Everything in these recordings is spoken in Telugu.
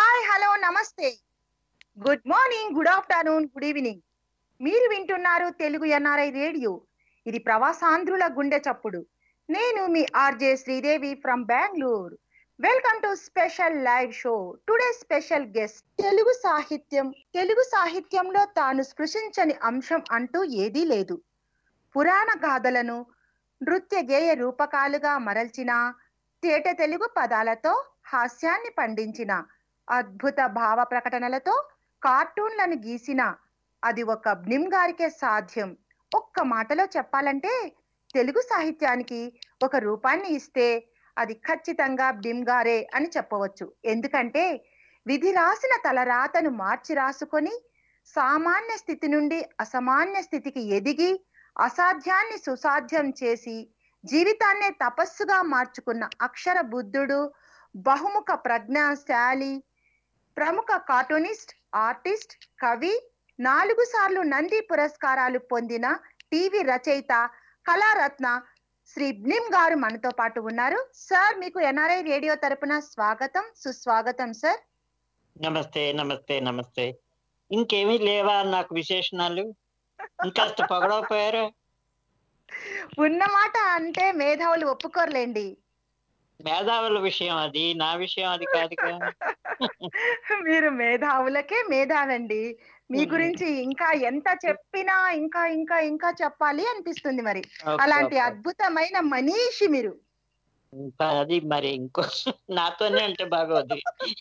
హాయ్ హలో నమస్తే good morning good afternoon good evening మీరు వింటున్నారు తెలుగు ఎన్ఆర్ఐ రేడియో ఇది ప్రవాసాంధ్రుల గుండె చప్పుడు నేను మీ RJ Sridevi from Bengaluru welcome to special live show today special guest Telugu సాహిత్యం తెలుగు సాహిత్యంలో తాను స్పృశించని అంశం అంటూ ఏదీ లేదు పురాణ గాథలను నృత్య గేయ రూపకాలుగా మరల్చిన తేట తెలుగు పదాలతో హాస్యాన్ని పండించిన అద్భుత భావ ప్రకటనలతో కార్టూన్లను గీసిన అది ఒక బ్నిమ్ గారికే సాధ్యం ఒక్క మాటలో చెప్పాలంటే తెలుగు సాహిత్యానికి ఒక రూపాన్ని ఇస్తే అది ఖచ్చితంగా బ్నిమ్ గారే అని చెప్పవచ్చు ఎందుకంటే విధి రాసిన తలరాతను మార్చి రాసుకొని సామాన్య స్థితి నుండి అసామాన్య స్థితికి ఎదిగి అసాధ్యాన్ని సుసాధ్యం చేసి జీవితాన్నే తపస్సుగా మార్చుకున్న అక్షర బుద్ధుడు బహుముఖ ప్రజ్ఞాశాలి ప్రముఖ కార్టూనిస్ట్ ఆర్టిస్ట్ కవి నాలుగు సార్లు నంది పురస్కారాలు పొందిన టీవీ రచయిత కళారత్న శ్రీ బ్నిమ్ గారు మనతో పాటు ఉన్నారు సార్ మీకు ఎన్ఆర్ఐ రేడియో తరపున స్వాగతం సుస్వాగతం సార్ నమస్తే నమస్తే నమస్తే ఇంకేమీ లేవా నాకు విశేషణాలు ఇంకాస్త పొగడకపోయారు ఉన్నమాట అంటే మేధావులు ఒప్పుకోర్లేండి మేధావుల విషయం అది నా విషయం అది కాదుగా మీరు మేధావులకే మేధావండి మీ మ్మ్. గురించి ఇంకా ఎంత చెప్పినా ఇంకా ఇంకా ఇంకా చెప్పాలి అనిపిస్తుంది మరి ఓకే, అలాంటి ఓకే. అద్భుతమైన మనీషి మీరు ఇంకా అది మరి ఇంకో నాతోనే అంటే బాగోదు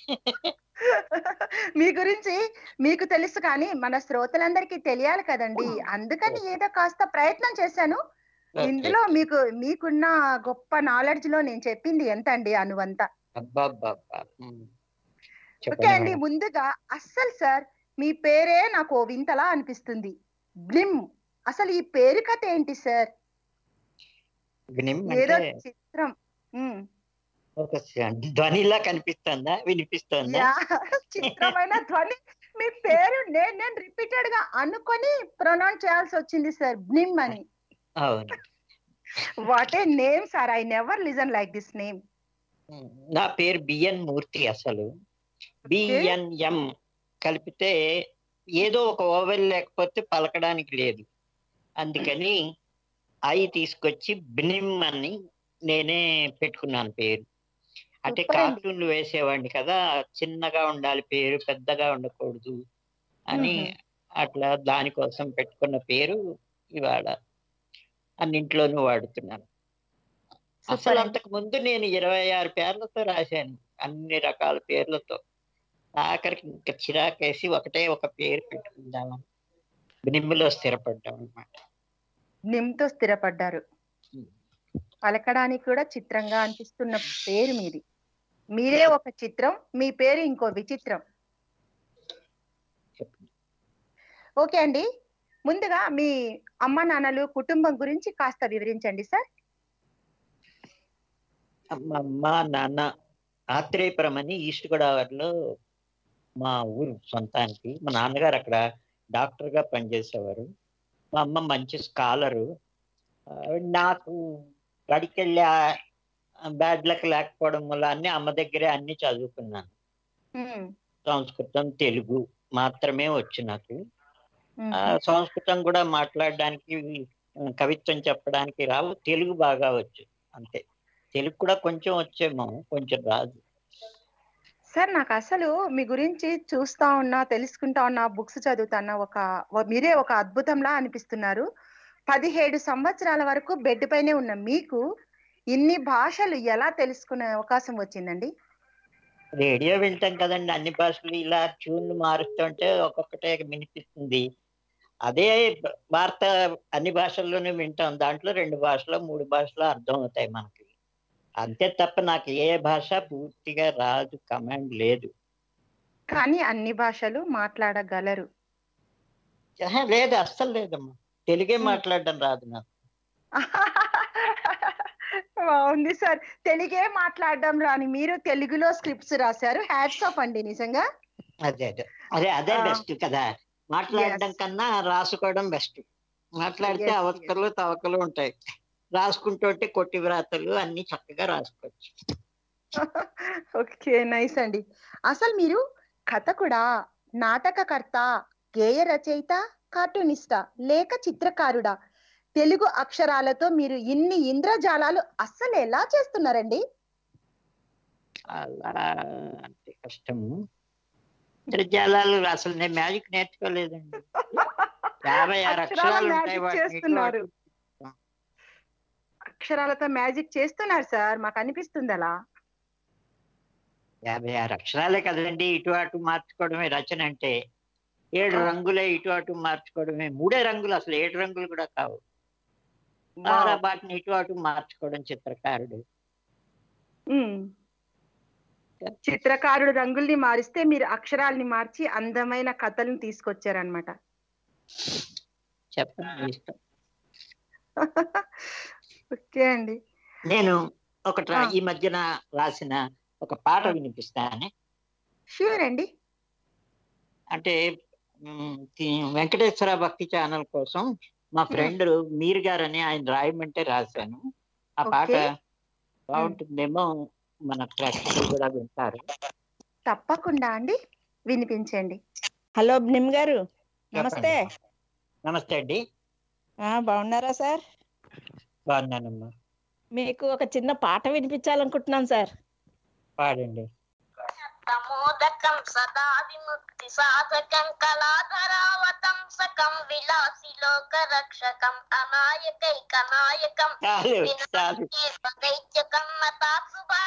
మీ గురించి మీకు తెలుసు కానీ మన శ్రోతలందరికీ తెలియాలి కదండి అందుకని ఏదో కాస్త ప్రయత్నం చేశాను ఓకే. ఇందులో మీకు మీకున్న గొప్ప నాలెడ్జ్ లో నేను చెప్పింది ఎంత అండి అనువంత అబ్బబ్బబ్బా. ఉమ్. ఓకే చెప్పండి అండి మేడం. ముందుగా అస్సలు సార్ మీ పేరే నాకు ఓ వింతలా అనిపిస్తుంది బ్లిమ్ అసలు ఈ పేరు కథ ఏంటి సార్ గ్నిమ్ ఏదో అంటే చిత్రం ఉమ్. ఒక ధ్వనిలా కనిపిస్తుందా వినిపిస్తుందా యా, చిత్రమైన ధ్వని మీ పేరు నేను నేను రిపీటెడ్ గా అనుకొని ప్రొనౌన్స్ చేయాల్సి వచ్చింది సార్ బ్లిమ్ అని అవును what a name sir I never listen like this name um. నా పేరు బిఎన్ మూర్తి అసలు బిఎన్ఎం కలిపితే ఏదో ఒక ఓవెల్ లేకపోతే పలకడానికి లేదు అందుకని ఐ తీసుకొచ్చి బినిమ్ అని నేనే పెట్టుకున్నాను పేరు అంటే Super అండి. కార్టూన్లు వేసేవాడిని కదా చిన్నగా ఉండాలి పేరు పెద్దగా ఉండకూడదు అని మ్మ్. అట్లా దానికోసం పెట్టుకున్న పేరు ఇవాళ అన్నింట్లోనూ వాడుతున్నాను Super అసలు అండి. అంతకు ముందు నేను ఇరవై ఆరు పేర్లతో రాశాను అన్ని రకాల పేర్లతో ఆఖరికి ఇంకా చిరాకేసి ఒకటే ఒక పేరు పెట్టుకుందామని బినిమ్మిలో స్థిరపడ్డాం అనమాట నిమ్తో స్థిరపడ్డారు పలకడానికి కూడా చిత్రంగా అనిపిస్తున్న పేరు మీది మీరే ఒక చిత్రం మీ పేరు ఇంకో విచిత్రం ఓకే అండి ముందుగా మీ అమ్మ నాన్నలు కుటుంబం గురించి కాస్త వివరించండి సార్ మా అమ్మ నాన్న ఆత్రేయపురం అని ఈస్ట్ గోదావరిలో మా ఊరు సొంతానికి మా నాన్నగారు అక్కడ డాక్టర్ గా పనిచేసేవారు మా అమ్మ మంచి స్కాలరు నాకు బడికెళ్ళి బ్యాడ్ లక్ లేకపోవడం వల్ల అన్ని అమ్మ దగ్గరే అన్ని చదువుకున్నాను ఉమ్, సంస్కృతం తెలుగు మాత్రమే వచ్చు నాకు ఉమ్, ఆ, సంస్కృతం కూడా మాట్లాడడానికి ఆ, కవిత్వం చెప్పడానికి రావు తెలుగు బాగా వచ్చు అంతే తెలుగు కూడా కొంచెం వచ్చేమో కొంచెం రాదు సార్ నాకు అసలు మీ గురించి చూస్తా ఉన్నా తెలుసుకుంటా ఉన్నా బుక్స్ చదువుతున్నా ఒక వ- మీరే ఒక అద్భుతంలా అనిపిస్తున్నారు పదిహేడు సంవత్సరాల వరకు బెడ్ పైనే ఉన్న మీకు ఇన్ని భాషలు ఎలా తెలుసుకునే అవకాశం వచ్చిందండి రేడియో వింటాం కదండి అన్ని భాషలు ఇలా ట్యూన్లు మారుస్తుంటే ఒక్కొక్కటే వినిపిస్తుంది అదే బ- వార్త అన్ని భాషల్లోనూ వింటాం దాంట్లో రెండు భాషలో మూడు భాషలో అర్థం అవుతాయి మనకి అంతే తప్ప నాకు ఏ భాష పూర్తిగా రాదు కమాండ్ లేదు కానీ అన్ని భాషలు మాట్లాడగలరు ఆహా, లేదు అస్సలు లేదమ్మా తెలుగే Hmm. మాట్లాడడం రాదు నాకు బాగుంది సార్ తెలుగే మాట్లాడడం రాని మీరు తెలుగులో స్క్రిప్ట్స్ రాశారు హ్యాట్స్ ఆఫ్ అండి నిజంగా అదే అదే అదే అదే ఆ. బెస్ట్ కదా మాట్లాడడం Yes. కన్నా రాసుకోవడం బెస్ట్ మాట్లాడితే Yes, అవకలు తవకలు ఉంటాయి రాసుకుంటుంటే కొట్టి వ్రాతలు అన్ని చక్కగా రాసుకోవచ్చు ఓకే నైస్ అండి అసలు మీరు కథకుడా నాటకకర్త గేయ రచయిత కార్టూనిస్టా లేక చిత్రకారుడా తెలుగు అక్షరాలతో మీరు ఇన్ని ఇంద్రజాలాలు అస్సలు ఎలా చేస్తున్నారండి అలా అంటే కష్టము ఇంద్రజాలాలు అసలు నేను మ్యాజిక్ నేర్చుకోలేదండి యాభై ఆరు అక్షరాల అక్షరాలు ఉంటాయి magic వాటిని చేస్తున్నారు. ఇటు అటు అక్షరాలతో మ్యాజిక్ చేస్తున్నారు సార్ మాకు అనిపిస్తుంది అలా యాభై ఆరు అక్షరాలే కదండి ఇటు అటు మార్చుకోవడమే రచన అంటే ఏడు ఆ. రంగులే ఇటు అటు మార్చుకోవడమే మూడే రంగులు అసలు ఏడు రంగులు కూడా కావు Wow. అలా వాటిని ఇటు అటు మార్చుకోవడం చిత్రకారుడు ఉమ్. చిత్రకారుడు రంగుల్ని మారిస్తే మీరు అక్షరాల్ని మార్చి అందమైన కథలను తీసుకొచ్చారనమాట చెప్పండి మీ ఇష్టం ఓకే అండి నేను ఒకటి రా- ఆ. ఈ మధ్యన రాసిన ఒక పాట వినిపిస్తాను ష్యూర్ అండి అంటే మ్, తి- వెంకటేశ్వర భక్తి ఛానల్ కోసం మా ఫ్రెండ్ మీర్ గారని ఆయన రాయమంటే రాశాను ఆ పాట Okay. బాగుంటుందేమో మన ప్రేక్షకులు కూడా వింటారు తప్పకుండా అండి వినిపించండి హలో నిమ్ గారు నమస్తే చెప్పండి. నమస్తే అండి ఆ బాగున్నారా సార్ బాగున్నానమ్మా మీకు ఒక చిన్న పాట వినిపించాలనుకుంటున్నాను సార్ పాడండి తమోదకం సదా విముక్తి సాధకం కళాధరావతం సకం విలాసి లోక రక్షకం అనాయకైక నాయకం చాలు చాలు దైత్యకం మతాసుభా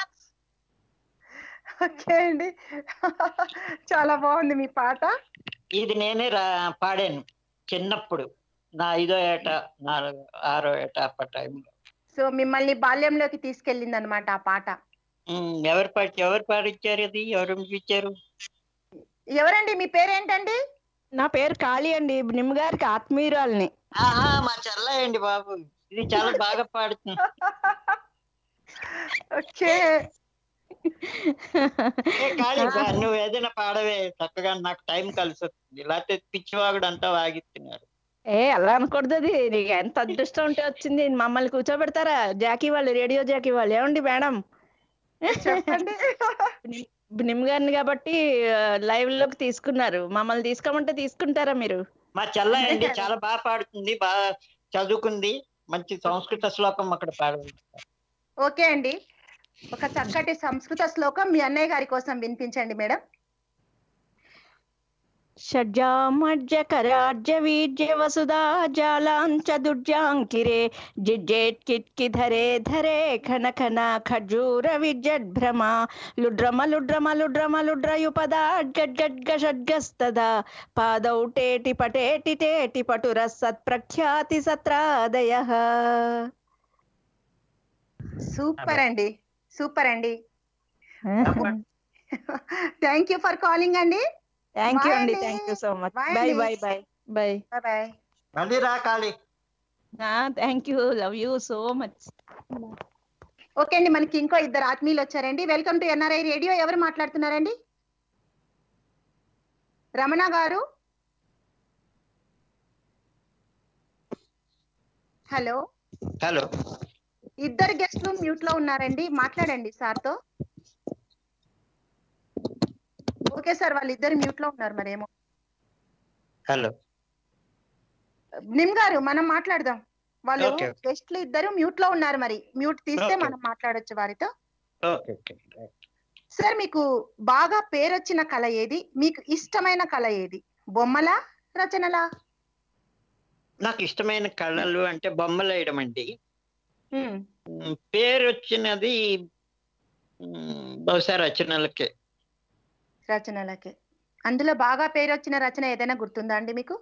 ఓకే అండి చాలా బాగుంది మీ పాట ఇది నేనే రా పాడాను చిన్నప్పుడు నా ఐదో ఏట నాలుగు ఆరో ఏట అప్పటి టైంలో సో మిమ్మల్ని బాల్యంలోకి తీసుకెళ్ళింది అనమాట ఆ పాట ఉమ్, ఎవరు పాడి ఎవరు పాడిచ్చారు అది ఎవరు ఇచ్చారు ఎవరండి మీ పేరేంటండి నా పేరు కాళీ అండి నిమ్ గారికి ఆత్మీయురాల్ని ఆహా మా చెల్లయండి బాబు ఇది చాలా బాగా పాడుతుంది ఓకే ఏ ఖాళీ బా, నువ్వు ఏదైనా పాడవే చక్కగా నాకు టైం కలిసి వస్తుంది లేకపోతే పిచ్చివాగుడు అంతా వాగిస్తున్నారు ఏ అలా అనకూడదు అది నీకు ఎంత అదృష్టం ఉంటే వచ్చింది మమ్మల్ని కూర్చోబెడతారా జాకీ వాళ్ళు రేడియో జాకీ వాళ్ళు ఏమండి మేడం చెప్పండి నిమ్ గారిని కాబట్టి లైవ్ లోకి తీసుకున్నారు మమ్మల్ని తీసుకోమంటే తీసుకుంటారా మీరు మా చెల్లయండి చాలా బాగా పాడుతుంది బాగా చదువుకుంది మంచి సంస్కృత శ్లోకం అక్కడ పాడవచ్చు ఓకే అండి ఒక చక్కటి సంస్కృత శ్లోకం మీ అన్నయ్య గారి కోసం వినిపించండి మేడం షడ్జామజ్జ కరాజ్య వీజ్య వసుదా జాలాంచ దుర్జాంకిరే జిజ్జేట్ కిట్కి ధరే ధరే ఖన ఖన ఖర్జూర విజ్జడ్భ్రమ లుడ్రమ లుడ్రమ లుడ్రమ లుడ్రయుపదా గడ్గడ్గ షడ్గస్తదా పాదౌ టేటి పటేటి టేటి పటుర సత్ప్రఖ్యాతి సత్రాదయ సూపర్ అండి సూపర్ అండి థ్యాంక్ యూ ఫర్ కాలింగ్ అండి థ్యాంక్ యూ Bye అండి అండి. Thank you so much Bye bye అండి. Bye bye bye bye bye మళ్ళీ రా ఖాళీ thank you love you so much okay అండి మనకి ఇంకో ఇద్దరు ఆత్మీయులు వచ్చారండి వెల్కమ్ టు ఎన్ఆర్ఐ రేడియో ఎవరు మాట్లాడుతున్నారండి రమణ గారు హలో హలో ఇద్దరు గెస్ట్లు మ్యూట్ లో ఉన్నారండి మాట్లాడండి సార్ తో ఓకే సార్ వాళ్ళిద్దరు మ్యూట్ లో ఉన్నారు మరేమో హలో నిమ్ గారు మనం మాట్లాడదాం వాళ్ళు Okay, okay. గెస్ట్లు ఇద్దరు మ్యూట్ లో ఉన్నారు మరి మ్యూట్ తీస్తే Okay. మనం మాట్లాడొచ్చు వారితో ఓకే ఓకే సార్ మీకు బాగా పేరొచ్చిన కళ ఏది మీకు ఇష్టమైన కళ ఏది బొమ్మల రచనలా నాకు ఇష్టమైన కళలు అంటే బొమ్మలు వేయడం అండి ఉమ్, ఉమ్, పేరు వచ్చినది ఉమ్, బహుశా రచనలకే రచనలకి అందులో బాగా పేరొచ్చిన రచన ఏదైనా గుర్తుందా అండి మీకు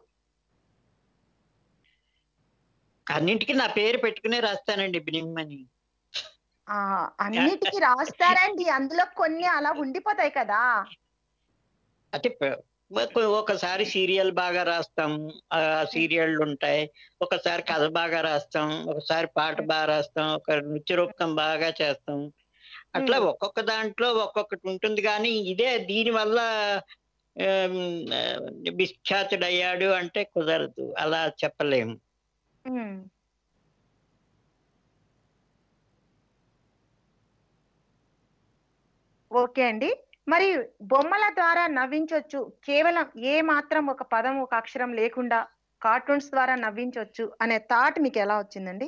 అన్నింటికి నా పేరు పెట్టుకునే రాస్తానండి బ్రిమ్ అని ఆ అన్నిటికీ రాస్తారండి అందులో కొన్ని అలా ఉండిపోతాయి కదా అంటే ప- ఒక- ఒకసారి సీరియల్ బాగా రాస్తాం ఆ సీరియళ్ళు ఉంటాయి ఒకసారి కథ బాగా రాస్తాం ఒకసారి పాట బాగా రాస్తాం ఒక నృత్య రూపకం బాగా చేస్తాం అట్లా Hmm. ఒక్కొక్క దాంట్లో ఒక్కొక్కటి ఉంటుంది కానీ ఇదే దీని వల్ల ఆమ్, ఆ, విఖ్యాతుడయ్యాడు అంటే కుదరదు అలా చెప్పలేము ఉమ్, ఓకే అండి మరి బొమ్మల ద్వారా నవ్వించవచ్చు కేవలం ఏ మాత్రం ఒక పదం ఒక అక్షరం లేకుండా కార్టూన్స్ ద్వారా నవ్వించవచ్చు అనే థాట్ మీకు ఎలా వచ్చిందండి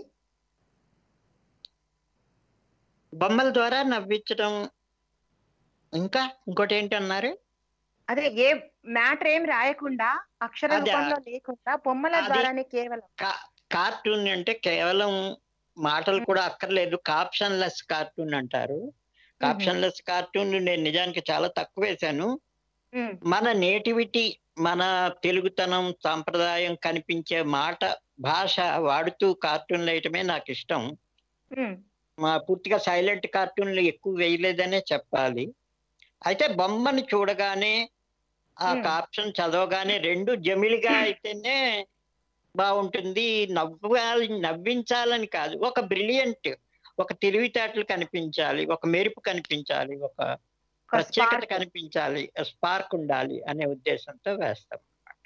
బొమ్మల ద్వారా నవ్వించడం ఇంకా ఇంకోటి ఏంటి అన్నారు అదే ఏ మ్యాటర్ ఏం రాయకుండా అక్షర అదే, రూపంలో లేకుండా బొమ్మల అది- ద్వారానే కేవలం కా- కార్టూన్ అంటే కేవలం మాటలు కూడా అక్కర్లేదు కాప్షన్ లెస్ కార్టూన్ అంటారు కాప్షన్ లెస్ కార్టూన్ నేను నిజానికి చాలా తక్కువ వేశాను ఉమ్, మన నేటివిటీ మన తెలుగుతనం సాంప్రదాయం కనిపించే మాట భాష వాడుతూ కార్టూన్లు వేయటమే నాకు ఇష్టం ఉమ్, మా పూర్తిగా సైలెంట్ కార్టూన్లు ఎక్కువ వేయలేదనే చెప్పాలి అయితే బొమ్మను చూడగానే ఆ Hmm. కాప్షన్ చదవగానే రెండు జమిలిగా అయితేనే బాగుంటుంది నవ్వాలి నవ్వించాలని కాదు ఒక బ్రిలియంట్ ఒక తెలివితేటలు కనిపించాలి ఒక మెరుపు కనిపించాలి ఒక ఒక ప్రత్యేకత spark. కనిపించాలి స్పార్క్ ఉండాలి అనే ఉద్దేశంతో వేస్తాం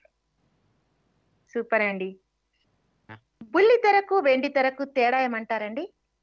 సూపర్ అండి ఆ. బుల్లి తెరకు వెండి తెరకు తేడా ఏమంటారండి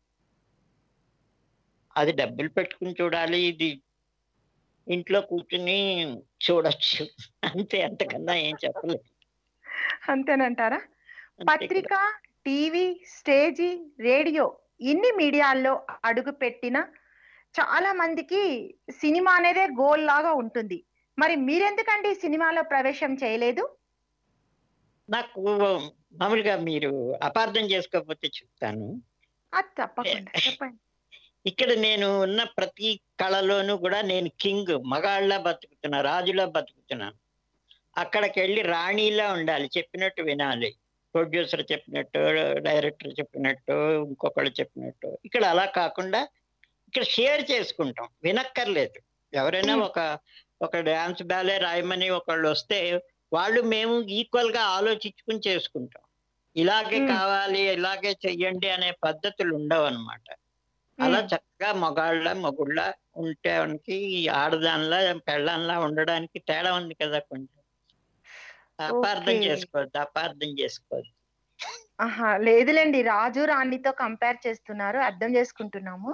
అది డబ్బులు పెట్టుకుని చూడాలి ఇది ఇంట్లో కూర్చుని చూడొచ్చు అంతే అంతకన్నా ఏం చెప్పలేదు అంతేనంటారా అంతే పత్రిక టీవీ స్టేజీ రేడియో ఇన్ని మీడియాల్లో అడుగు పెట్టిన చాలా మందికి సినిమా అనేదే గోల్ లాగా ఉంటుంది మరి మీరెందుకండి సినిమాలో ప్రవేశం చేయలేదు నాకు మామూలుగా మీరు అపార్థం చేసుకోకపోతే చెప్తాను అది తప్పకుండా చెప్పండి ఇక్కడ నేను ఉన్న ప్రతి కళలోనూ కూడా నేను కింగ్ మగాళ్ళ బతుకుతున్నా రాజులా బతుకుతున్నాను అక్కడికి వెళ్ళి రాణిలా ఉండాలి చెప్పినట్టు వినాలి ప్రొడ్యూసర్ చెప్పినట్టు డైరెక్టర్ చెప్పినట్టు ఇంకొకళ్ళు చెప్పినట్టు ఇక్కడ అలా కాకుండా ఇక్కడ షేర్ చేసుకుంటాం వినక్కర్లేదు ఎవరైనా Hmm. ఒక ఒక డాన్స్ బ్యాలే రాయమని ఒకళ్ళు వస్తే వాళ్ళు మేము ఈక్వల్ గా ఆలోచించుకుని చేసుకుంటాం ఇలాగే Hmm. కావాలి ఇలాగే చెయ్యండి అనే పద్ధతులు ఉండవు అనమాట అలా ఉమ్, చక్కగా మగాళ్ళ మగుళ్ళ ఉండటానికి ఆడదానిలా పెళ్ళంలా ఉండడానికి తేడా ఉంది కదా కొంచెం అపార్థం Okay. చేసుకోవద్దు అపార్థం చేసుకోవద్దు ఆహా లేదులేండి రాజు రాణితో కంపేర్ చేస్తున్నారు అర్థం చేసుకుంటున్నాము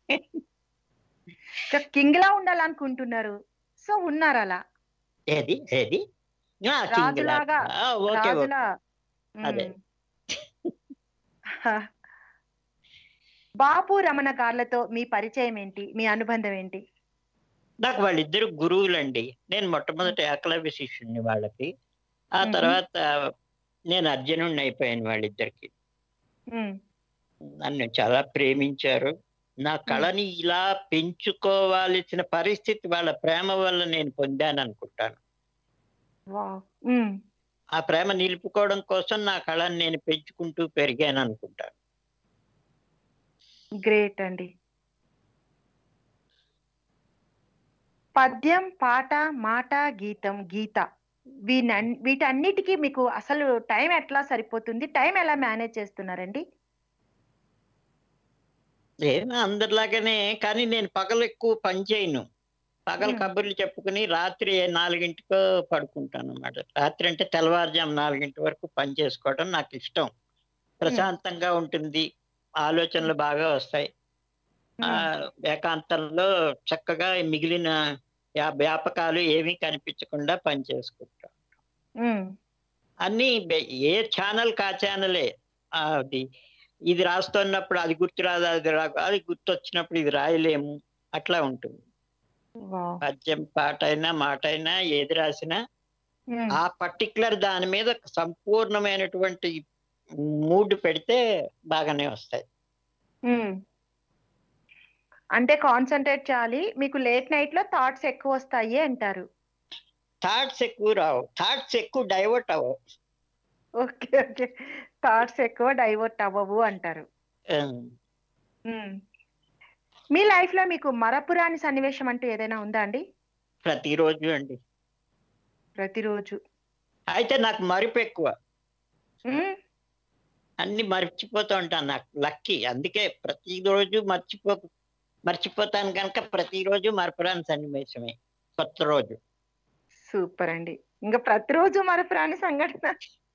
కింగ్ లా ఉండాలనుకుంటున్నారు సో ఉన్నారు అలా ఏది ఏది ఆ, king రాజులాగా, లాగా. ఆ, ఓకే ఓకే రాజులా అదే. ఉమ్. బాపు రమణ గార్లతో మీ పరిచయం ఏంటి మీ అనుబంధం ఏంటి నాకు వాళ్ళిద్దరు గురువులండి నేను మొట్టమొదటి ఏకలవ్య శిష్యుడిని వాళ్ళకి ఆ మ్మ్. తర్వాత నేను అర్జునుడిని అయిపోయాను వాళ్ళిద్దరికి ఉమ్, నన్ను చాలా ప్రేమించారు నా కళని ఇలా పెంచుకోవాల్సిన పరిస్థితి వాళ్ళ ప్రేమ వల్ల నేను పొందాను అనుకుంటాను వావ్. ఉమ్, ఆ ప్రేమ నిలుపుకోవడం కోసం నా కళని నేను పెంచుకుంటూ పెరిగాను అనుకుంటాను గ్రేట్ అండి పద్యం పాట మాట గీతం గీత వీనన్ వీటన్నిటికీ మీకు అసలు టైం ఎట్లా సరిపోతుంది టైం ఎలా మేనేజ్ చేస్తున్నారండి ఏమో అందరిలాగానే కానీ నేను పగలు ఎక్కువ పని చేయను పగలు మ్మ్. కబుర్లు చెప్పుకుని రాత్రి నాలుగింటికో పడుకుంటాను అన్నమాట రాత్రి అంటే తెల్లవారుజాము నాలుగింటి వరకు పని చేసుకోవడం నాకు ఇష్టం ప్రశాంతంగా ఉంటుంది ఆలోచనలు బాగా వస్తాయి ఆ ఏకాంతంలో చక్కగా మిగిలిన యా- వ్యాపకాలు ఏమీ కనిపించకుండా పని చేసుకుంటాం ఉమ్, అన్ని బె- ఏ ఛానల్ కా ఛానలే ఆ, అది ఇది రాస్తున్నప్పుడు అది గుర్తు రాదు అది రా అది గుర్తు వచ్చినప్పుడు ఇది రాయలేము అట్లా ఉంటుంది వావ్. పద్యం పాట అయినా మాట అయినా ఏది రాసినా ఉమ్, ఆ పర్టికులర్ దాని మీద సంపూర్ణమైనటువంటి మూడ్ పెడితే బాగానే వస్తాయి ఉమ్. అంటే కాన్సన్ట్రేట్ చేయాలి మీకు లేట్ నైట్ లో థాట్స్ ఎక్కువ వస్తాయి అంటారు థాట్స్ ఎక్కువ రావు థాట్స్ ఎక్కువ డైవర్ట్ అవ్వవు ఓకే ఓకే థాట్స్ ఎక్కువ డైవర్ట్ అవ్వవు అంటారు ఉమ్. ఉమ్. మీ లైఫ్ లో మీకు మరపురాని సన్నివేశం అంటూ ఏదైనా ఉందా అండి ప్రతిరోజు అండి ప్రతిరోజు అయితే నాకు మరుపు ఎక్కువ ఉమ్, అన్ని మర్చిపోతూ ఉంటాను నాకు లక్కీ అందుకే ప్రతిరోజు మర్చిపో మర్చిపోతాను కనుక ప్రతిరోజు మరపురాని సన్నివేశమే కొత్త రోజు సూపర్ అండి ఇంకా ప్రతిరోజు మరపురాని సంఘటన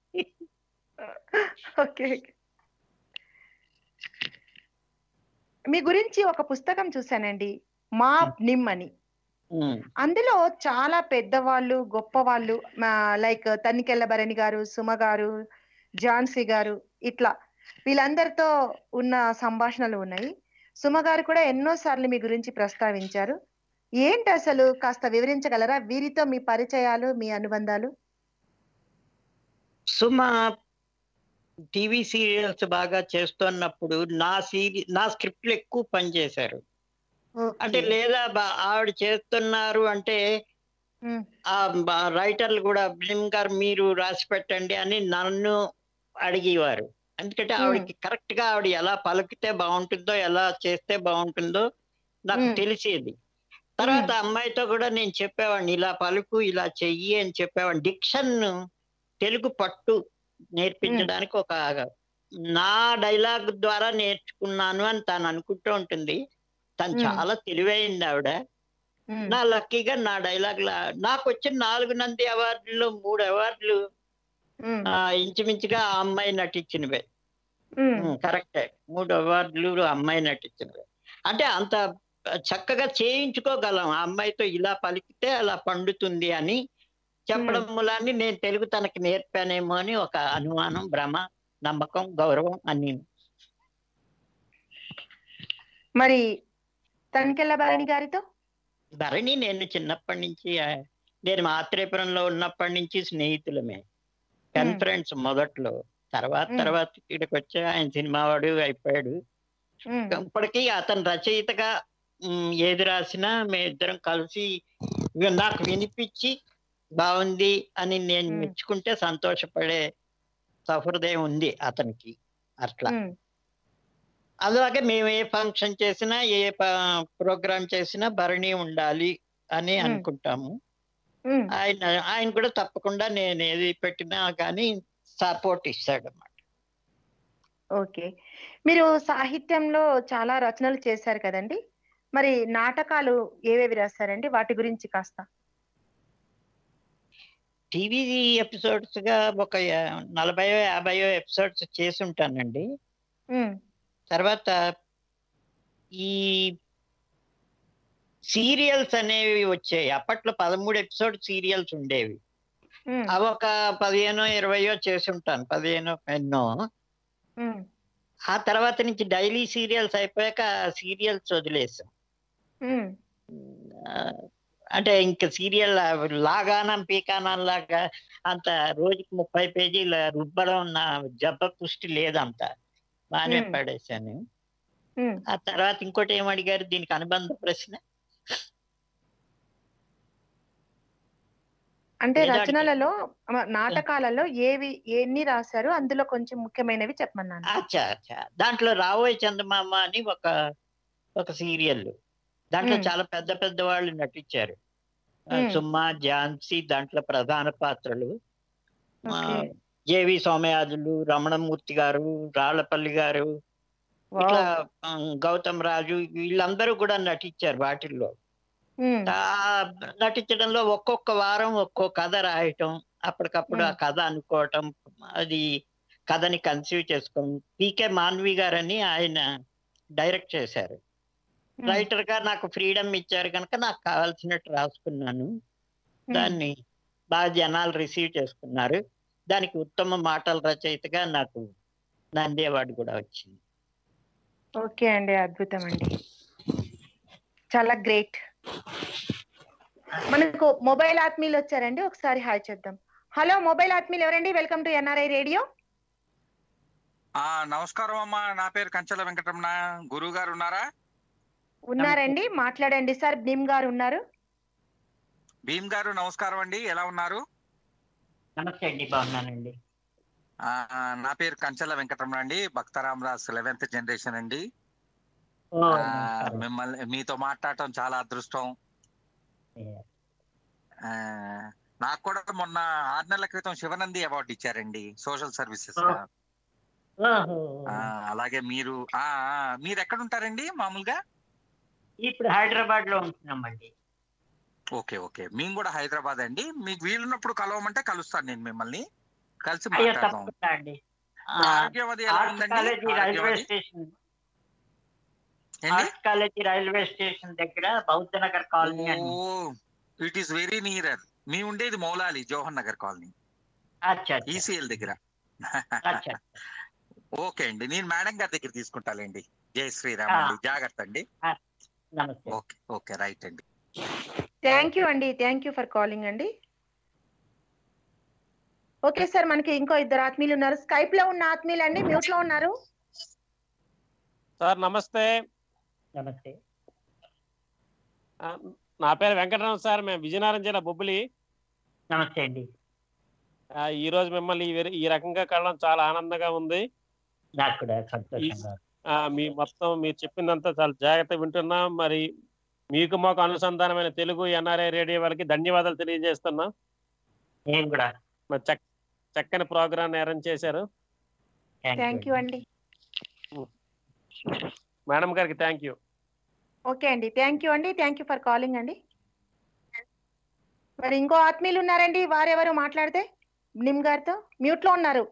ఓకే ఓకే. మీ గురించి ఒక పుస్తకం చూశానండి మా నిమ్ అని ఉమ్, అందులో చాలా పెద్దవాళ్ళు గొప్పవాళ్ళు లైక్ తనికెళ్ళ భరణి గారు సుమ గారు ఝాన్సీ గారు ఇట్లా వీళ్ళందరితో ఉన్న సంభాషణలు ఉన్నాయి సుమ గారు కూడా ఎన్నో సార్లు మీ గురించి ప్రస్తావించారు ఏంటి అసలు కాస్త వివరించగలరా వీరితో మీ పరిచయాలు మీ అనుబంధాలు సుమ టీవీ సీరియల్స్ బాగా చేస్తున్నప్పుడు నా సీరి నా స్క్రిప్ట్లు ఎక్కువ పనిచేశారు అంటే ఓకే. లేదా బా- ఆవిడ చేస్తున్నారు అంటే ఉమ్, ఆ బ- రైటర్లు కూడా భీమ్ గారు మీరు రాసి పెట్టండి అని నన్ను అడిగేవారు ఎందుకంటే ఆవిడకి కరెక్ట్ గా ఆవిడ ఎలా పలికితే బాగుంటుందో ఎలా చేస్తే బాగుంటుందో నాకు మ్మ్. తెలిసేది తర్వాత అమ్మాయితో కూడా నేను చెప్పేవాడిని ఇలా పలుకు ఇలా చెయ్యి అని చెప్పేవాడిని డిక్షన్ తెలుగు పట్టు నేర్పించడానికి ఒక నా డైలాగ్ ద్వారా నేర్చుకున్నాను అని తను అనుకుంటూ ఉంటుంది తను మ్మ్. చాలా తెలివైంది ఆవిడ ఉమ్, నా లక్కీగా నా డైలాగ్ నాకు వచ్చిన నాలుగు నంది అవార్డులు మూడు అవార్డులు ఉమ్, ఆ, ఇంచుమించుగా ఆ అమ్మాయి నటించినవే ఉమ్, కరెక్టే మూడు అవార్డులు ఆ అమ్మాయి నటించినవే అంటే అంత చక్కగా చేయించుకోగలం ఆ అమ్మాయితో ఇలా పలికితే అలా పండుతుంది అని చెప్పడం మూలాన్ని నేను తెలుగు తనకి నేర్పానేమో అని ఒక అనుమానం భ్రమ నమ్మకం గౌరవం అన్ని మరి తనికెళ్ళ భరణి గారితో ధరణి నేను చిన్నప్పటి నుంచి ఆ, నేను మాత్రేపురంలో ఉన్నప్పటి నుంచి స్నేహితులమే టెన్ మ్మ్. ఫ్రెండ్స్ మొదట్లో తర్వాత మ్మ్. తర్వాత ఇక్కడికి వచ్చి ఆయన సినిమా వాడు అయిపోయాడు ఉమ్, ఇప్పటికీ అతను రచయితగా మ్, ఏది రాసినా మేమిద్దరం కలిసి ఇక నాకు వినిపించి బాగుంది అని నేను మ్మ్. మెచ్చుకుంటే సంతోషపడే సహృదయం ఉంది అతనికి అట్లా ఉమ్, అలాగే మేము ఏ ఫంక్షన్ చేసినా ఏ ప్రోగ్రామ్ చేసినా భరణి ఉండాలి అని మ్మ్. అనుకుంటాము ఉమ్. ఆయన ఆయన కూడా తప్పకుండా నేను ఏది పెట్టినా కానీ సపోర్ట్ ఇస్తాడు అన్నమాట ఓకే మీరు సాహిత్యంలో చాలా రచనలు చేశారు కదండి మరి నాటకాలు ఏవేవి రాశారండి వాటి గురించి కాస్త టీవీ ఎపిసోడ్స్ గా ఒక యా- నలభైయో యాభైయో ఎపిసోడ్స్ చేసి ఉంటానండి ఉమ్, తర్వాత ఈ సీరియల్స్ అనేవి వచ్చాయి అప్పట్లో పదమూడు ఎపిసోడ్ సీరియల్స్ ఉండేవి ఉమ్, అవి ఒక పదిహేనో ఇరవయో చేసి ఉంటాను పదిహేనో ఎన్నో ఉమ్, ఆ తర్వాత నుంచి డైలీ సీరియల్స్ అయిపోయాక సీరియల్స్ వదిలేసాం ఉమ్, ఆ, అంటే ఇంకా సీరియల్ లాగానం పీకానం లాగా అంత రోజుకి ముప్పై పేజీల రుబ్బడం నా జబ్బ పుష్టి లేదంత బాగానే మ్మ్. పడేశాను ఉమ్. ఆ తర్వాత ఇంకోటి ఏం అడిగారు దీనికి అనుబంధ ప్రశ్న అంటే ఏదో అంటే- రచనలలో మ- నాటకాలలో ఏవి ఎన్ని రాశారు అందులో కొంచెం ముఖ్యమైనవి చెప్పమన్నాను అచ్చా అచ్చా దాంట్లో రావోయ్ చందమామ అని ఒక ఒక సీరియల్ దాంట్లో మ్మ్. చాలా పెద్ద పెద్ద వాళ్ళు నటించారు ఆ, మ్మ్. సుమ్మ ఝాన్సీ దాంట్లో ప్రధాన పాత్రలు ఆ, ఓకే. జేవి సోమయాజులు రమణమూర్తి గారు రాళ్లపల్లి గారు ఇట్లా వావ్. ఆ, గౌతమ్ రాజు వీళ్ళందరూ కూడా నటించారు వాటిల్లో ఉమ్, ఆ నటించడంలో ఒక్కొక్క వారం ఒక్కో కథ రాయటం అప్పటికప్పుడు ఆ మ్మ్. కథ అనుకోవటం అది కథని కన్సీవ్ చేసుకోవడం పీకే మాన్వి గారని ఆయన డైరెక్ట్ చేశారు ఉమ్, రైటర్ గా నాకు ఫ్రీడమ్ ఇచ్చారు కనుక నాకు కావాల్సినట్టు రాసుకున్నాను ఉమ్. దాన్ని బాగా జనాలు రిసీవ్ చేసుకున్నారు దానికి ఉత్తమ మాటల రచయితగా నాకు నంది అవార్డు కూడా వచ్చింది ఓకే అండి అద్భుతం అండి చాలా గ్రేట్ మనకు మొబైల్ ఆత్మీయులు వచ్చారండి ఒకసారి హాయ్ చేద్దాం హలో మొబైల్ ఆత్మీయులు ఎవరండి వెల్కమ్ టు ఎన్ఆర్ఐ రేడియో ఆ నమస్కారం అమ్మా నా పేరు కంచెల వెంకటరమణ గురువు గారు ఉన్నారా ఉన్నారండి మాట్లాడండి సార్ భీమ్ గారు ఉన్నారు భీమ్ గారు నమస్కారం అండి ఎలా ఉన్నారు నమస్తే అండి బాగున్నానండి ఆ నా పేరు కంచెల వెంకటరమణ అండి భక్తరామదాస్ లెవెన్త్ జనరేషన్ అండి ఓ, ఆ, నమస్కారం. మిమ్మల్ని మీతో మాట్లాడటం చాలా అదృష్టం ఆ, నాకు కూడా మొన్న ఆరు నెలల క్రితం శివనంది అవార్డు ఇచ్చారండి సోషల్ సర్వీసెస్ గా. ఓహో. ఆ, అలాగే మీరు ఆ ఆ, మీరు ఎక్కడ ఉంటారండి మామూలుగా ఇప్పుడు హైదరాబాద్ లో ఉంటున్నామండి ఓకే ఓకే మేము కూడా హైదరాబాద్ అండి మీకు వీలున్నప్పుడు కలవమంటే కలుస్తాను నేను మిమ్మల్ని కలిసి అయ్యో మాట్లాడదాం తప్పకుండా అండి ఆ, ఇప్పుడు ఆరోగ్యం అది ఎలా ఆర్ట్స్ ఉందండి కాలేజీ ఆరోగ్యం రైల్వే అది? స్టేషన్ ఏంటి ఆర్ట్స్ కాలేజీ రైల్వే స్టేషన్ దగ్గర బౌద్ధ నగర్ కాలనీ అని oh it is very nearer మీ ఉండేది మౌలాలి జవహర్ నగర్ కాలనీ అచ్చా అచ్చా, ఈసీఎల్ దగ్గర అచ్చా ఓకే అండి నేను మేడం గారి దగ్గర తీసుకుంటాలేండి జై శ్రీరామ్ అండి జాగ్రత్త అండి నమస్తే ఓకే ఓకే రైట్ అండి థ్యాంక్ యూ అండి థ్యాంక్ యూ ఫర్ కాలింగ్ అండి ఓకే సార్ మనకి ఇంకో ఇద్దరు ఆత్మీయులు ఉన్నారు స్కైప్ లో ఉన్న ఆత్మీయులు అండి మ్యూట్ లో ఉన్నారు సార్ నమస్తే నమస్తే ఆ, నా పేరు వెంకటరామ సార్ మేము విజయనగరం జిల్లా బొబ్బిలి నమస్తే అండి ఆ, ఈ రోజు మిమ్మల్ని ఈ వెర- ఈ రకంగా కలవడం చాలా ఆనందంగా ఉంది నాకు కూడా సంతోషంగా ఆ, మీ మొత్తం మీరు చెప్పిందంతా చాలా జాగ్రత్త వింటున్నాం మరి మీకు మాకు అనుసంధానమైన తెలుగు ఎన్ఆర్ఐ రేడియో వాళ్ళకి ధన్యవాదాలు తెలియజేస్తున్నాం నేను కూడా మరి చక్ చక్కని ప్రోగ్రామ్ అరేంజ్ చేశారు థ్యాంక్ యూ అండి మేడం గారికి థ్యాంక్ యూ ఓకే అండి థ్యాంక్ యూ అండి థ్యాంక్ యూ ఫర్ కాలింగ్ అండి మరి ఇంకో ఆత్మీయులు ఉన్నారండి వారెవరు మాట్లాడితే నిమ్ గారితో మ్యూట్ లో ఉన్నారు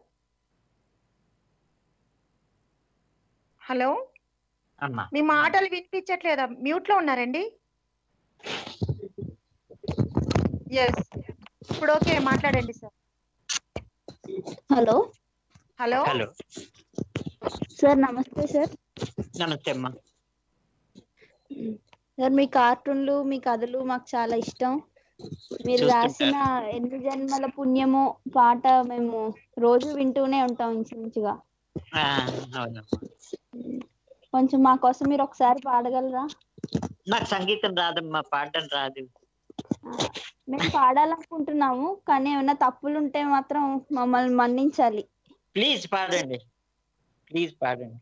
హలో అమ్మా మీ మాటలు వినిపించట్లేదా మ్యూట్ లో ఉన్నారండి ఎస్ ఇప్పుడు ఓకే మాట్లాడండి sir hello hello hello sir నమస్తే సార్ నమస్తే అమ్మా సార్ మీ కార్టూన్లు మీ కథలు మాకు చాలా ఇష్టం మీరు చూస్తుంటారు. రాసిన ఎన్ని జన్మల పుణ్యమో పాట మేము రోజు వింటూనే ఉంటాం ఇంచుమించుగా ఆ, అవునమ్మా కొంచెం మా కోసం మీరు ఒకసారి పాడగలరా నాకు సంగీతం రాదమ్మా పాడడం రాదు ఆ, మేము పాడాలనుకుంటున్నాము కానీ ఏమైనా తప్పులు ఉంటే మాత్రం మమ్మల్ని మన్నించాలి ప్లీజ్ పాడండి ప్లీజ్ పాడండి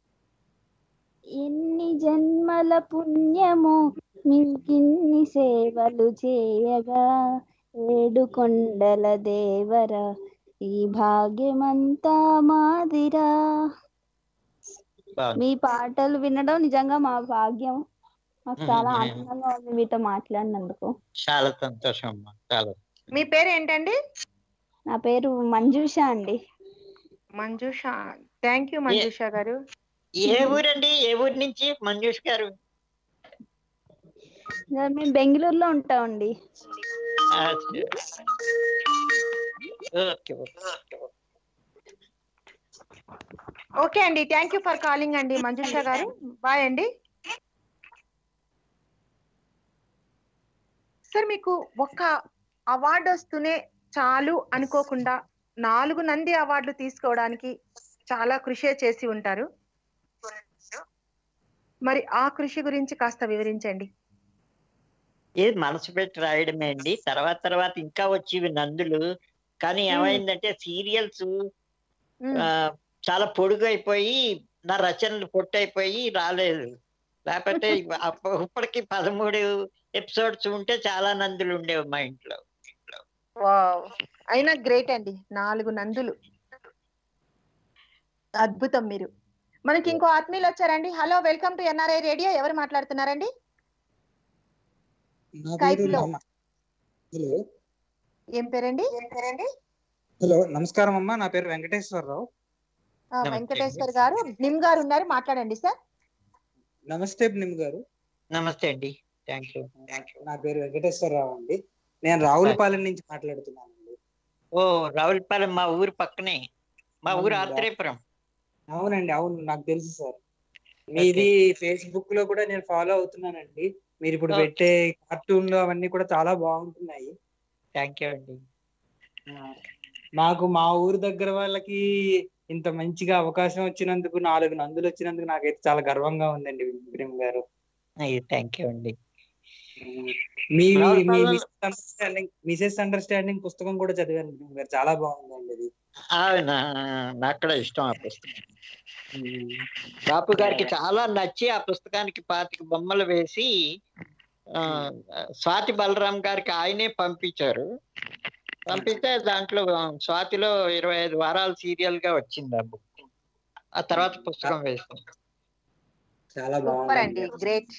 ఎన్ని జన్మల పుణ్యము మీకిన్ని సేవలు చేయగా ఏడు కొండల దేవర ఈ భాగ్యమంతా మాదిరా బాగుంది మీ పాటలు వినడం నిజంగా మా భాగ్యం మాకు చాలా మ్మ్. ఆనందంగా ఉంది మీతో మాట్లాడినందుకు చాలా సంతోషం అమ్మా చాలా మీ పేరు ఏంటండి నా పేరు మంజుష అండి మంజుష థ్యాంక్ యూ మంజుష గారు ఏ ఊరండి ఏ ఊరు నుంచి మంజుష్ గారు సార్ మేము బెంగళూరులో ఉంటామండి ఆ, ఓకే ఓకే ఓకే అండి థ్యాంక్ యూ ఫర్ కాలింగ్ అండి మంజుష గారు బాయ్ అండి సార్ మీకు ఒక్క అవార్డు వస్తూనే చాలు అనుకోకుండా నాలుగు నంది అవార్డులు తీసుకోవడానికి చాలా కృషి చేసి ఉంటారు మరి ఆ కృషి గురించి కాస్త వివరించండి ఏది మనసు పెట్టి రాయడమే అండి తర్వాత తర్వాత ఇంకా వచ్చేవి నందులు కానీ ఏమైందంటే సీరియల్స్ మ్మ్. చాలా పొడుగు అయిపోయి నా రచనలు పొట్టయిపోయి రాలేదు లేకపోతే అప్ప- ఇప్పటికి పదమూడు ఎపిసోడ్స్ ఉంటే చాలా నందులు ఉండేవి మా ఇంట్లో వావ్ అయినా గ్రేట్ అండి నాలుగు నందులు అద్భుతం మీరు మనకి ఇంకో ఆత్మీయులు వచ్చారండి hello welcome to NRI radio ఎవరు మాట్లాడుతున్నారండి నా Skype పేరు లో. నామ- హలో ఏం పేరండి ఏం పేరండి హలో నమస్కారం అమ్మా నా పేరు వెంకటేశ్వరరావు ఆ, నమస్తే. వెంకటేశ్వర్ గారు నిమ్ గారు ఉన్నారు మాట్లాడండి సార్ నమస్తే నిమ్ గారు నమస్తే అండి థ్యాంక్ యూ నా పేరు వెంకటేశ్వరరావు అండి నేను రావులపాలెం నుంచి మాట్లాడుతున్నానండి ఓ రావులపాలెం మా ఊరు పక్కనే మా ఊరు అవునా? ఆత్రేయపురం అవునండి అవును నాకు తెలుసు సార్ మీది ఫేస్బుక్ లో కూడా నేను ఫాలో అవుతున్నానండి మీరు ఇప్పుడు Okay. పెట్టే కార్టూన్లు అవన్నీ కూడా చాలా బాగుంటున్నాయి థ్యాంక్ యూ అండి ఆ, మాకు మా ఊరు దగ్గర వాళ్ళకి ఇంత మంచిగా అవకాశం వచ్చినందుకు నాలుగు నందులు వచ్చినందుకు నాకైతే చాలా గర్వంగా ఉందండి విక్రమ్ గారు థ్యాంక్ యూ అండి మీ రావులపాలెం- అండర్స్టాండింగ్ మిసెస్ అండర్స్టాండింగ్ పుస్తకం కూడా చదివాను విక్రమ్ గారు చాలా బాగుందండి అది అవునా నాకు కూడా ఇష్టం ఆ పుస్తకం బాపు గారికి చాలా నచ్చి ఆ పుస్తకానికి పాతిక బొమ్మలు వేసి ఆ, స్వాతి బలరాం గారికి ఆయనే పంపించారు పంపిస్తే దాంట్లో స్వాతిలో ఇరవై ఐదు వారాలు సీరియల్ గా వచ్చింది ఆ బుక్ ఆ తర్వాత పుస్తకం వేస్తాం చాలా సూపర్ అండి బాగుంది గ్రేట్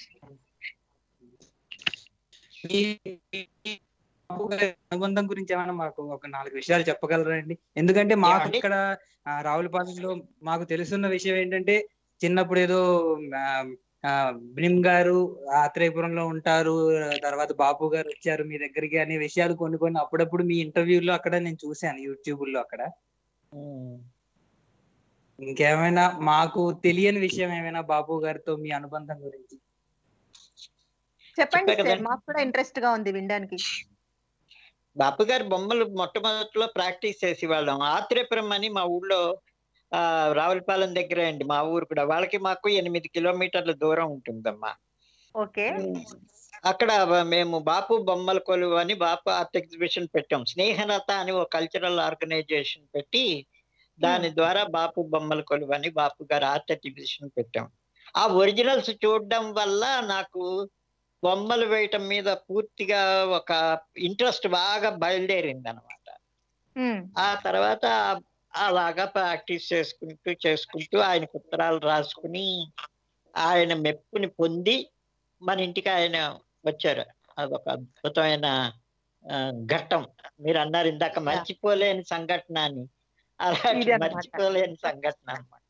అనుబంధం గురించి ఏమైనా మాకు ఒక నాలుగు విషయాలు చెప్పగలరా అండి ఎందుకంటే మాకు ఏమండి? ఇక్కడ ఆ, రావులపాలెంలో మాకు తెలుసున్న విషయం ఏంటంటే చిన్నప్పుడు ఏదో ఆ, ఆ బ్రిమ్ గారు ఆత్రేయపురంలో ఉంటారు తర్వాత బాపు గారు వచ్చారు మీ దగ్గరికి అనే విషయాలు కొన్ని కొన్ని అప్పుడప్పుడు మీ ఇంటర్వ్యూలో అక్కడ నేను చూశాను యూట్యూబ్ లో అక్కడ ఉమ్. ఇంకేమైనా మాకు తెలియని విషయం ఏమైనా బాపు గారితో మీ అనుబంధం గురించి చెప్పండి చెప్పా సార్ కదండి. మాకు కూడా ఇంట్రెస్ట్ గా ఉంది వినడానికి బాపు గారి బొమ్మలు మొట్టమొదట్లో ప్రాక్టీస్ చేసేవాళ్ళం ఆత్రేపురం అని మా ఊళ్ళో ఆ రావులపాలెం దగ్గరే అండి మా ఊరు కూడా వాళ్ళకి మాకు ఎనిమిది కిలోమీటర్ల దూరం ఉంటుందమ్మా ఓకే అక్కడ మేము బాపు బొమ్మల కొలువు అని బాపు ఆర్ట్ ఎగ్జిబిషన్ పెట్టాం స్నేహలత అని ఒక కల్చరల్ ఆర్గనైజేషన్ పెట్టి దాని ద్వారా బాపు బొమ్మల కొలువు అని బాపు గారు ఆర్ట్ ఎగ్జిబిషన్ పెట్టాం ఆ ఒరిజినల్స్ చూడడం వల్ల నాకు బొమ్మలు వేయటం మీద పూర్తిగా ఒక ఇంట్రెస్ట్ బాగా బయలుదేరింది అనమాట ఉమ్, ఆ తర్వాత అలాగా ప్రాక్టీస్ చేసుకుంటూ చేసుకుంటూ ఆయన ఉత్తరాలు రాసుకుని ఆయన మెప్పుని పొంది మన ఇంటికి ఆయన వచ్చారు అదొక అద్భుతమైన ఆ, ఘట్టం మీరు అన్నారు ఇందాక మర్చిపోలేని సంఘటన అని అలాంటి ఇది అన్నమాట. మర్చిపోలేని సంఘటన అన్నమాట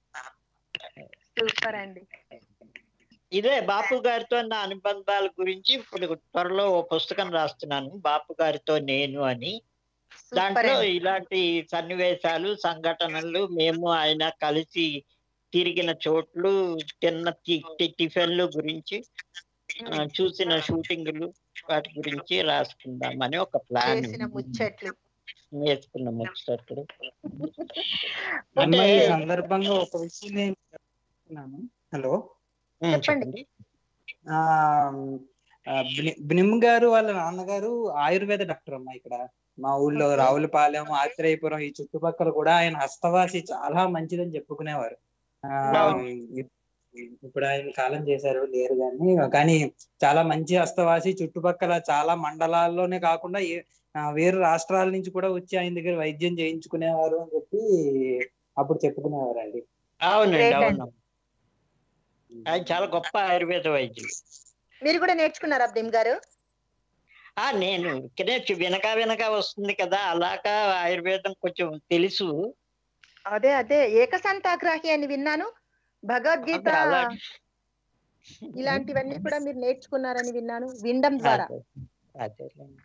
సూపర్ అండి ఇదే బాపు గారితో నా అనుబంధాల గురించి ఇప్పుడు త్వరలో ఓ పుస్తకం రాస్తున్నాను బాపు గారితో నేను అని సూపర్ దాంట్లో అండి ఇలాంటి సన్నివేశాలు సంఘటనలు మేము ఆయన కలిసి తిరిగిన చోట్లు తిన్న టి- టి- టిఫిన్లు గురించి ఆ, చూసిన షూటింగ్లు వాటి గురించి రాసుకుందామని ఒక ప్లాన్ చేసిన ముచ్చట్లు నేర్చుకున్న ముచ్చట్లు అమ్మ అంటే ఈ సందర్భంగా ఒక విషయం నేను చెప్తున్నాను హలో ఉమ్, చెప్పండి. చెప్పండి ఆ ఆ, బ్ని- బ్నిమ్ గారు వాళ్ళ నాన్నగారు ఆయుర్వేద డాక్టర్ అమ్మా ఇక్కడ మా ఊళ్ళో Okay. రావులపాలెం ఆత్రేయపురం ఈ చుట్టుపక్కల కూడా ఆయన హస్తవాసి చాలా మంచిదని చెప్పుకునేవారు ఆ, అవును. ఇప్పుడు ఆయన కాలం చేశారు లేరు కానీ కానీ చాలా మంచి హస్తవాసి చుట్టుపక్కల చాలా మండలాల్లోనే కాకుండా ఏ- ఆ, వేరు రాష్ట్రాల నుంచి కూడా వచ్చి ఆయన దగ్గర వైద్యం చేయించుకునేవారు అని చెప్పి అప్పుడు చెప్పుకునేవారండి అవునండి Great అండి. అవును ఆయన చాలా గొప్ప ఆయుర్వేద వైద్యులు మీరు కూడా నేర్చుకున్నారా భీమ్ గారు ఆ నేను ఇక్కడే చు- వినక వినక వస్తుంది కదా అలాగా ఆయుర్వేదం కొంచెం తెలుసు అదే అదే ఏకసంతాగ్రాహి అని విన్నాను భగవద్గీత అదే అలా ఇలాంటివన్నీ కూడా మీరు నేర్చుకున్నారని విన్నాను వినడం ద్వారా అదే అదేలేండి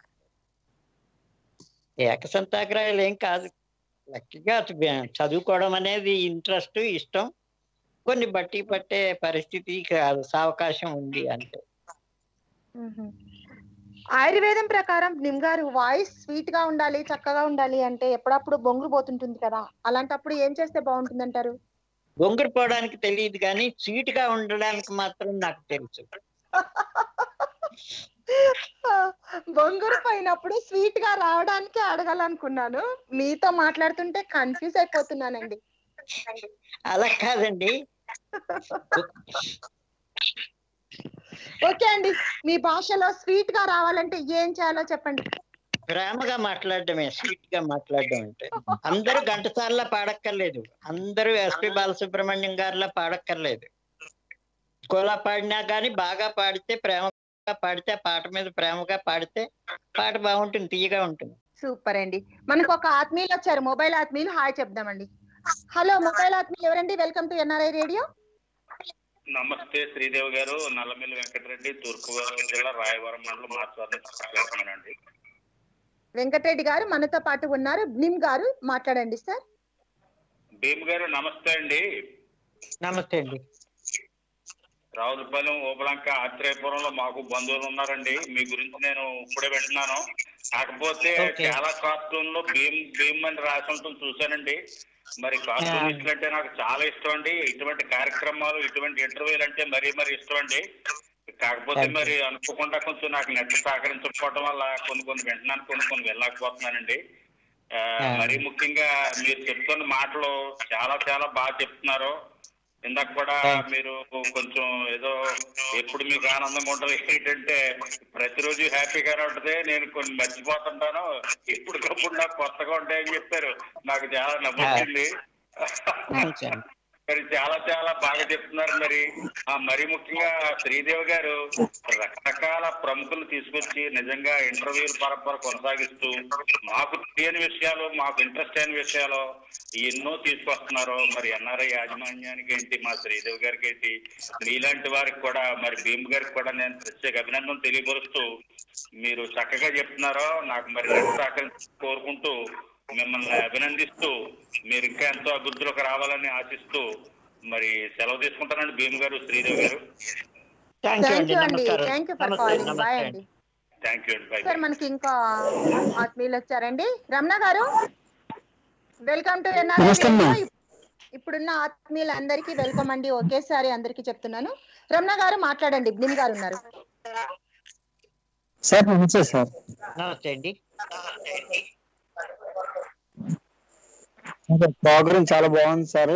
ఏకసంతాగ్రహాలు ఏం కాదు లక్కీగా అటు వే- చదువుకోవడం అనేది ఇంట్రెస్ట్ ఇష్టం కొన్ని బట్టి పట్టే పరిస్థితి కాదు అవకాశం ఉంది అంతే మ్మ్. ఆయుర్వేదం ప్రకారం నిమ్ గారు వాయిస్ స్వీట్ గా ఉండాలి చక్కగా ఉండాలి అంటే ఎప్పుడప్పుడు బొంగురు పోతుంటుంది కదా అలాంటప్పుడు ఏం చేస్తే బాగుంటుంది అంటారు బొంగురు పోవడానికి తెలియదు కానీ స్వీట్ గా ఉండడానికి మాత్రం నాకు తెలుసు బొంగురు పోయినప్పుడు స్వీట్ గా రావడానికి అడగాలనుకున్నాను మీతో మాట్లాడుతుంటే కన్ఫ్యూజ్ అయిపోతున్నానండి అలా కాదండి ఓకే అండి మీ భాషలో స్వీట్ గా రావాలంటే ఏం చేయాలో చెప్పండి ప్రేమగా మాట్లాడడమే స్వీట్ గా మాట్లాడడం అంటే అందరూ ఘంటసార్లా పాడక్కర్లేదు అందరూ ఎస్పి బాలసుబ్రహ్మణ్యం గారిలా పాడక్కర్లేదు కోలా పాడినా కానీ బాగా పాడితే ప్రేమగా పాడితే ఆ పాట మీద ప్రేమగా పాడితే పాట బాగుంటుంది తీయగా ఉంటుంది సూపర్ అండి మనకు ఒక ఆత్మీయులు వచ్చారు మొబైల్ ఆత్మీయులు హాయ్ చెప్దామండి హలో మొబైల్ ఆత్మీయులు ఎవరండి వెల్కమ్ టు ఎన్ఆర్ఐ రేడియో నమస్తే శ్రీదేవి గారు నల్లమిల్లి వెంకటరెడ్డి తూర్పుగోదావరి జిల్లా రాయవరం మండలం మార్చారు మాట్లాడుతున్నానండి వెంకటరెడ్డి గారు మనతో పాటు ఉన్నారు నిమ్ గారు మాట్లాడండి సార్ భీమ్ గారు నమస్తే అండి నమస్తే అండి రావులపాలెం ఓబళంక ఆత్రేయపురంలో మాకు బంధువులు ఉన్నారండి మీ గురించి నేను ఇప్పుడే వింటున్నాను కాకపోతే Okay. చాలా కార్టూన్ లో భీమ్ భీమ్ అని రాసి ఉంటుంది చూశానండి మరి కార్టూనిస్టులు అంటే నాకు చాలా ఇష్టం అండి ఇటువంటి కార్యక్రమాలు ఇటువంటి ఇంటర్వ్యూలు అంటే మరీ మరీ ఇష్టం అండి కాకపోతే Thank you. మరి అనుకోకుండా కొంచెం నాకు నెట్ సహకరించకపోవడం వల్ల కొన్ని కొన్ని వింటున్నాను కొన్ని కొన్ని వెళ్ళలేకపోతున్నానండి ఆ, Yeah. మరీ ముఖ్యంగా మీరు చెప్తున్న మాటలు చాలా చాలా బాగా చెప్తున్నారు ఇందాక కూడా Thank you. మీరు కొంచెం ఏదో ఎప్పుడు మీకు ఆనందంగా ఉంటుంది ఏంటంటే ప్రతిరోజు హ్యాపీగానే ఉంటుంది నేను కొన్ని మర్చిపోతుంటాను ఎప్పటికప్పుడు నాకు కొత్తగా ఉంటాయని చెప్పారు నాకు చాలా నవ్వుతుంది Thanks అండి. మరి చాలా చాలా బాగా చెప్తున్నారు మరి ఆ మరి ముఖ్యంగా శ్రీదేవి గారు రకరకాల ప్రముఖులు తీసుకొచ్చి నిజంగా ఇంటర్వ్యూల పరంపర కొనసాగిస్తూ మాకు తెలియని విషయాలు మాకు ఇంట్రెస్ట్ అయిన విషయాలు ఎన్నో తీసుకొస్తున్నారు మరి ఎన్ఆర్ఐ యాజమాన్యానికి ఏంటి మా శ్రీదేవి గారికి ఏంటి మీలాంటి వారికి కూడా మరి భీమ్ గారికి కూడా నేను ప్రత్యేక అభినందన తెలియపరుస్తూ మీరు చక్కగా చెప్తున్నారో నాకు మరి నన్ను సహకరించి కోరుకుంటూ మిమ్మల్ని అభినందిస్తూ మీరు ఇంకా ఎంతో అభివృద్ధిలోకి రావాలని ఆశిస్తూ మరి సెలవు తీసుకుంటానండి భీమ్ గారు శ్రీదేవి గారు థ్యాంక్ యూ థ్యాంక్ అండి యూ అండి నమస్కారం థ్యాంక్ యూ ఫర్ నమస్తే కాలింగ్ బాయ్ నమస్తే అండి థ్యాంక్ యూ అండి బై సార్ మనకి ఇంకా ఆత్మీయులు వచ్చారండి రమణ గారు వెల్కమ్ టు ఎన్ఆర్ఐ నమస్తే అమ్మా. ఇప్పుడున్న ఆత్మీయులందరికీ వెల్కమ్ అండి ఒకేసారి అందరికీ చెప్తున్నాను రమణ గారు మాట్లాడండి బిమ్ గారు ఉన్నారు సార్ నమస్తే సార్ నమస్తే అండి ప్రోగ్రామ్ చాలా బాగుంది సార్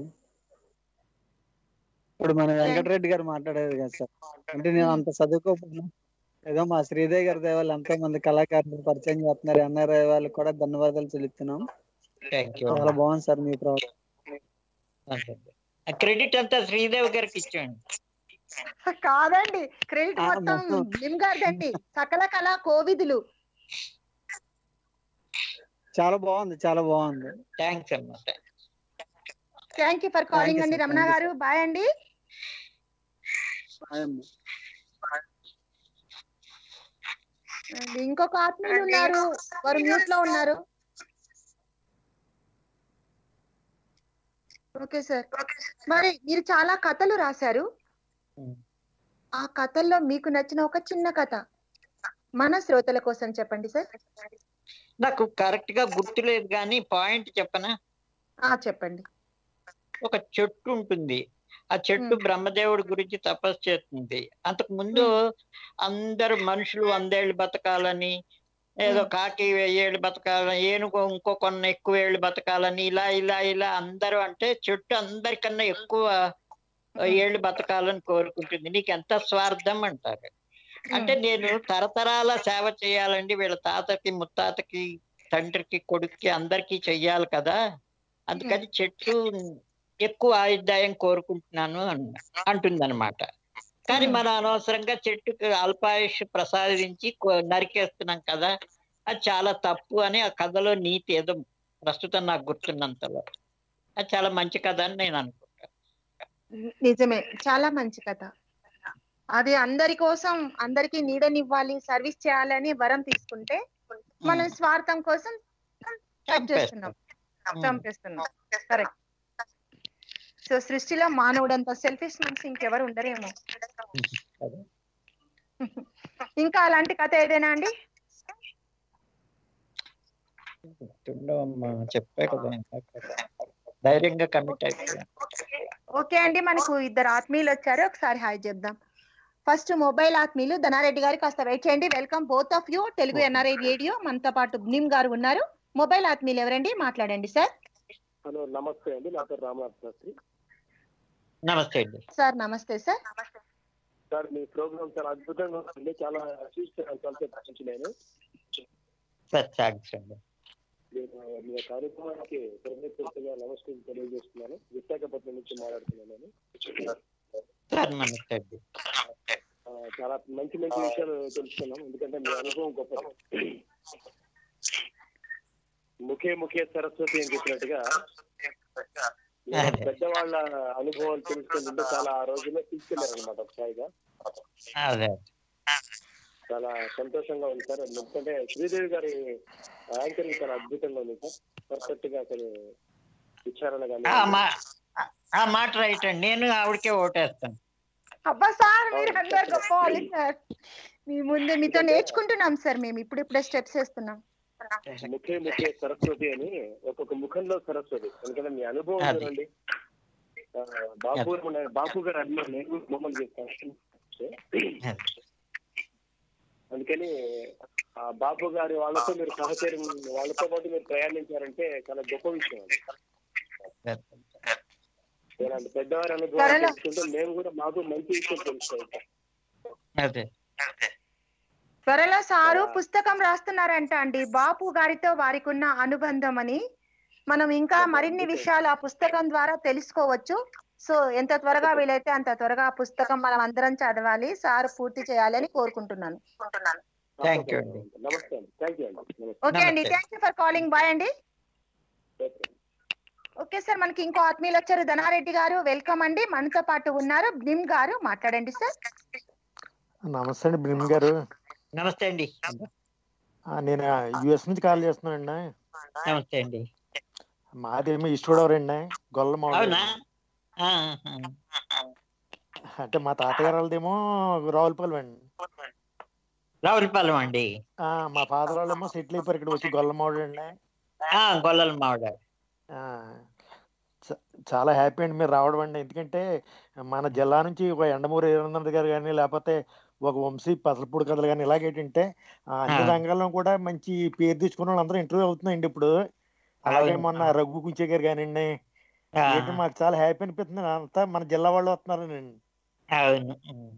ఇప్పుడు మన వెంకటరెడ్డి గారు మాట్లాడారు కదా సార్ అంటే నేను అంత చదువుకోకపోయినా ఏదో మా శ్రీదేవి గారి దేవాలు ఎంతో మంది కళాకారులు పరిచయం చేస్తున్నారు ఎన్ఆర్ఐ వాళ్ళకి కూడా ధన్యవాదాలు చెల్లిస్తున్నాం థ్యాంక్ యూ చాలా బాగుంది సార్ మీ ప్రోగ్రామ్ క్రెడిట్ అంతా శ్రీదేవి గారికి ఇచ్చేయండి కాదండి క్రెడిట్ ఆ, మొత్తం మొత్తం. బిమ్ గారిదండి సకల కళ కోవిదులు చాలా బాగుంది చాలా బాగుంది థ్యాంక్స్ అమ్మా thank you for Thank calling you, అండి sir. రమణ Thank you, గారు బాయ్ అండి అండ్ ఇంకొక ఆత్మీయులు ఉన్నారు వారు మ్యూట్ లో ఉన్నారు ఓకే సార్ మరి మీరు చాలా కథలు రాశారు Hmm. ఆ కథల్లో మీకు నచ్చిన ఒక చిన్న కథ మన శ్రోతల కోసం చెప్పండి సార్ నాకు కరెక్ట్ గా గుర్తులేదు కానీ పాయింట్ చెప్పనా ఆ చెప్పండి ఒక చెట్టు ఉంటుంది ఆ చెట్టు మ్మ్. బ్రహ్మదేవుడి గురించి తపస్సు చేస్తుంది అంతకు ముందు అందరు మనుషులు వందేళ్ళు బతకాలని ఏదో మ్మ్. కాకి వెయ్యేళ్ళు బతకాలని ఏనుగు ఇంకో కొన్ని ఎక్కువ ఏళ్ళు బతకాలని ఇలా ఇలా ఇలా అందరూ అంటే చెట్టు అందరికన్నా ఎక్కువ ఏళ్ళు బతకాలని కోరుకుంటుంది నీకు ఎంత స్వార్థం అంటారు అంటే నేను తరతరాల సేవ చేయాలండి వీళ్ళ తాతకి ముత్తాతకి తండ్రికి కొడుక్కి అందరికీ చెయ్యాలి కదా అందుకని చెట్టు ఎక్కువ ఆయుర్దాయం కోరుకుంటున్నాను అంటుందన్నమాట కానీ మ్మ్. మనం అనవసరంగా చెట్టుకు అల్పాయుష్ ప్రసాదించి కొ- నరికేస్తున్నాం కదా అది చాలా తప్పు అని ఆ కథలో నీతి ఏదో ప్రస్తుతం నాకు గుర్తున్నంతలో అది చాలా మంచి కథ అని నేను అనుకుంటాను నిజమే చాలా మంచి కథ అది అందరి కోసం అందరికి నీడనివ్వాలి సర్వీస్ చేయాలని వరం తీసుకుంటే మనం స్వార్థం కోసం కట్ చేస్తున్నాం చంపేస్తున్నాం కరెక్ట్ సో సృష్టిలో మానవుడంత సెల్ఫిష్ మనిషి ఇంకెవరు ఉండరేమో కదా. ఇంకా అలాంటి కథ ఏదైనా అండి గుర్తుండవమ్మా చెప్పే కదా ఇందాక. ధైర్యంగా కమిట్ అయిపోయాను ఓకే అండి మనకు ఇద్దరు ఆత్మీయులు వచ్చారు ఒకసారి హాయ్ చెప్దాం ఫస్ట్ మొబైల్ ఆత్మీయులు ధనారెడ్డి గారు కాస్త వెయిట్ చేయండి welcome both of you Telugu NRI radio మనతో పాటు నిమ్ గారు ఉన్నారు మొబైల్ ఆత్మీయులు ఎవరండి మాట్లాడండి సార్ హలో నమస్తే అండి నా పేరు రామనాథ్ శాస్త్రి నమస్తే అండి సార్ నమస్తే సార్ సార్ మీ ప్రోగ్రామ్ చాలా అద్భుతంగా ఉంది చాలా చూస్తున్నాను కాన్సెప్ట్ నుంచి నేను సార్ థ్యాంక్స్ అండి నేను మీ కార్యక్రమానికి హృదయపూర్తిగా నమస్కారం తెలియజేస్తున్నాను విశాఖపట్నం నుంచి మాట్లాడుతున్నాను నేను సార్ నమస్తే అండి ఆ, చాలా మంచి మంచి విషయాలు తెలుసుకున్నాం ఎందుకంటే మీ అనుభవం గొప్పది ముఖే ముఖే సరస్వతి అని చెప్పినట్టుగా మీరు అదే. పెద్దవాళ్ళ అనుభవాలు తెలుసుకుంటుంటే చాలా ఆ రోజుల్లో తీసుకెళ్లారు అనమాట స్థాయిగా అదే చాలా సంతోషంగా ఉంది సార్ ఎందుకంటే శ్రీదేవి గారి యాంకరింగ్ చాలా అద్భుతంగా ఉంది సార్ పర్ఫెక్ట్ గా అసలు విచారణ కానీ ఆ మా ఆ మాట రైట్ అండి నేను ఆవిడకే ఓటేస్తాను అబ్బా సార్ మీరు అందరు గొప్ప వాళ్ళు సార్ మీ ముందు మీతో నేర్చుకుంటున్నాం సార్ మేము ఇప్పుడు ఇప్పుడే స్టెప్స్ వేస్తున్నాం ముఖే ముఖే సరస్వతి అని ఒక్కొక్క ముఖంలో సరస్వతి ఎందుకంటే మీ అనుభవం అది. చూడండి ఆ, బాపు ఉన్న- బాపు గారు అభిమాని నేను బొమ్మలు చేస్తాను అందుకని ఆ బాపు గారి వాళ్ళతో మీరు సహచర్యం వాళ్ళతో పాటు మీరు ప్రయాణించారంటే చాలా గొప్ప విషయం అది ఇలాంటి పెద్దవారి అనుభవం త్వరలో. తెలుసుకుంటే మేము కూడా మాకు మంచి విషయం తెలుస్తాయి అదే త్వరలో సారు పుస్తకం రాస్తున్నారంట అండి బాపు గారితో వారికి ఉన్న అనుబంధం అని మనం ఇంకా మరిన్ని విషయాలు ఆ పుస్తకం ద్వారా తెలుసుకోవచ్చు సో ఎంత త్వరగా వీలైతే అంత త్వరగా ఆ పుస్తకం మనం అందరం చదవాలి సార్ పూర్తి చేయాలని కోరుకుంటున్నాను థ్యాంక్ యూ అండి నమస్తే అండి థ్యాంక్ యూ అండి నమస్తే ఓకే అండి నమస్తే. Thank you for calling bye అండి ఓకే. ఓకే సార్ మనకి ఇంకో ఆత్మీయులు వచ్చారు ధనారెడ్డి గారు వెల్కమ్ అండి మనతో పాటు ఉన్నారు నిమ్ గారు మాట్లాడండి సార్ నమస్తే అండి బ్రిమ్ గారు నమస్తే అండి ఆ, నేను యుఎస్ నుంచి కాల్ చేస్తున్నానండి నమస్తే అండి మాదేమో ఈస్ట్ గోదావరి అండి గొల్లమ అవునా ఆ, ఆ. అంటే మా తాతగారు వాళ్ళదేమో రావులపాలెం అండి రావులపాలెం అండి ఆ, మా ఫాదర్ వాళ్ళేమో సెటిల్ అయిపోయారు ఇక్కడ వచ్చి గొల్లమావిడ అండి ఆ, గొల్లల మావిడ ఆ, చ- చాలా హ్యాపీ అండి మీరు రావడం అండి ఎందుకంటే మన జిల్లా నుంచి ఒక ఎండమూరి వీరేంద్ర గారు కానీ లేకపోతే ఒక వంశీ పసలపూడి కథలు కానీ ఇలాగేంటంటే ఆ, అన్ని ఆ. రంగాల్లో కూడా మంచి పేరు తెచ్చుకున్న వాళ్ళు అందరూ ఇంటర్వ్యూ అవుతున్నాయండి ఇప్పుడు అలాగే అవును. మొన్న రఘు కుంచే గారు కానివ్వండి ఆ, ఏంటి మాకు చాలా హ్యాపీ అనిపిస్తుంది అంతా మన జిల్లా వాళ్ళు వస్తున్నారండి అవును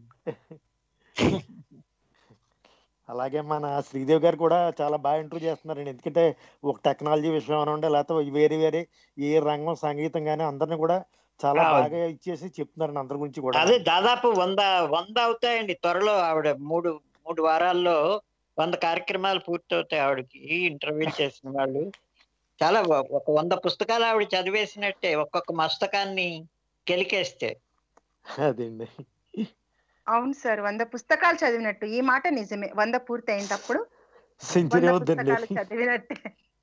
అలాగే మన శ్రీదేవి గారు కూడా చాలా బాగా ఇంటర్వ్యూ చేస్తున్నారండి ఎందుకంటే ఒక టెక్నాలజీ విషయం అనండి లేకపోతే వేరే వేరే ఏ రంగం సంగీతం కానీ అందరిని కూడా చాలా అవును. బాగా ఇచ్చేసి చెప్తున్నారండి అందరి గురించి కూడా అదే దాదాపు వంద వంద అవుతాయండి త్వరలో ఆవిడ మూడు మూడు వారాల్లో వంద కార్యక్రమాలు పూర్తవుతాయి ఆవిడకి ఇంటర్వ్యూ చేసిన వాళ్ళు చాలా ఒ- ఒక వంద పుస్తకాలు ఆవిడ చదివేసినట్టే ఒక్కొక్క మస్తకాన్ని కెలికేస్తే అదండి అవును సార్ వంద పుస్తకాలు చదివినట్టు ఈ మాట నిజమే వంద పూర్తి అయినప్పుడు సెంచరీ వంద అవుద్దండి పుస్తకాలు చదివినట్టే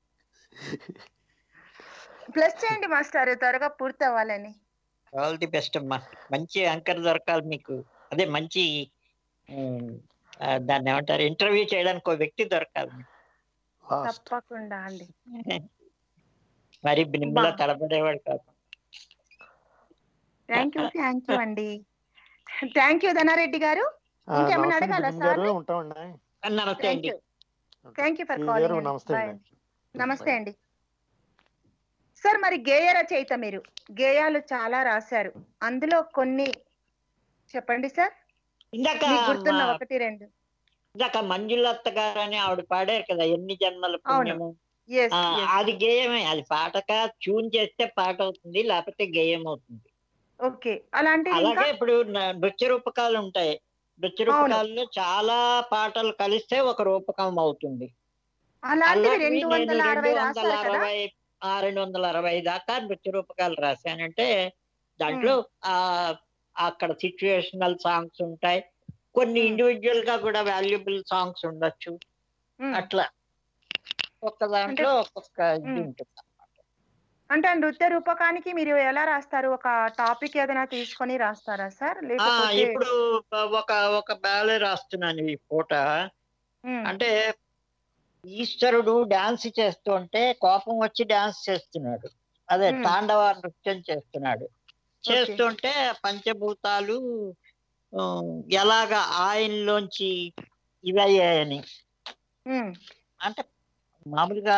ప్లస్ చేయండి మాస్టర్ త్వరగా పూర్తి అవ్వాలని ఆల్ ది బెస్ట్ అమ్మా మంచి యాంకర్ దొరకాలి మీకు అదే మంచి ఉమ్, ఆ, దాన్ని ఏమంటారు ఇంటర్వ్యూ చేయడానికి ఒక వ్యక్తి దొరకాలి మీకు. లాస్ట్ తప్పకుండా అండి మరి బినిమిలా బా. తడబడేవాడు కాదు థ్యాంక్ యూ థ్యాంక్ యూ అండి థ్యాంక్ యూ ధనారెడ్డి గారు ఇంకేమైనా అడగాలా సార్ గారు ఉంటామండి నమస్తే థ్యాంక్ అండి you thank you for Sri గారు కాలింగ్ నమస్తే బాయ్ అండి నమస్తే అండి సార్ మరి గేయ రచయిత మీరు గేయాలు చాలా రాశారు అందులో కొన్ని చెప్పండి సార్ ఇందాక మీకు గుర్తున్న మా- ఒకటి రెండు ఇందాక మంజులత్త గారు అని ఆవిడ పాడారు కదా ఎన్ని జన్మల పుణ్యము ఎస్ ఆ, అది గేయమే అది పాటక ట్యూన్ చేస్తే పాట అవుతుంది లేకపోతే గేయం అవుతుంది ఓకే అలాంటివి ఇంకా అలాగే ఇప్పుడు న- నృత్య రూపకాలు ఉంటాయి నృత్య రూపకాల్లో చాలా పాటలు కలిస్తే ఒక రూపకం అవుతుంది అలాంటివి అలాంటివి రెండు నేను వందల రెండు అరవై వందల రాశారు కదా అరవై ఆ, రెండు వందల అరవై దాకా నృత్య రూపకాలు రాశానంటే దాంట్లో ఆ అక్కడ సిచ్యుయేషనల్ సాంగ్స్ ఉంటాయి కొన్ని ఇండివిజువల్ గా కూడా వాల్యుబుల్ సాంగ్స్ ఉండొచ్చు మ్మ్. అట్లా ఒక్క దాంట్లో ఒక్కొక్క ఇది మ్మ్. ఉంటుంది అంటే ఆ నృత్య రూపకానికి మీరు ఎలా రాస్తారు ఒక టాపిక్ ఏదైనా తీసుకొని రాస్తారా సార్ ఆ లేకపోతే ఇప్పుడు ఒక ఒక బ్యాలే రాస్తున్నాను ఈ పూట మ్మ్. అంటే ఈశ్వరుడు డాన్స్ చేస్తుంటే కోపం వచ్చి డాన్స్ చేస్తున్నాడు అదే మ్మ్. తాండవ నృత్యం చేస్తున్నాడు చేస్తుంటే పంచభూతాలు ఆ, ఎలాగ ఆయనలోంచి ఇవయ్యాయని మ్మ్. అంటే మామూలుగా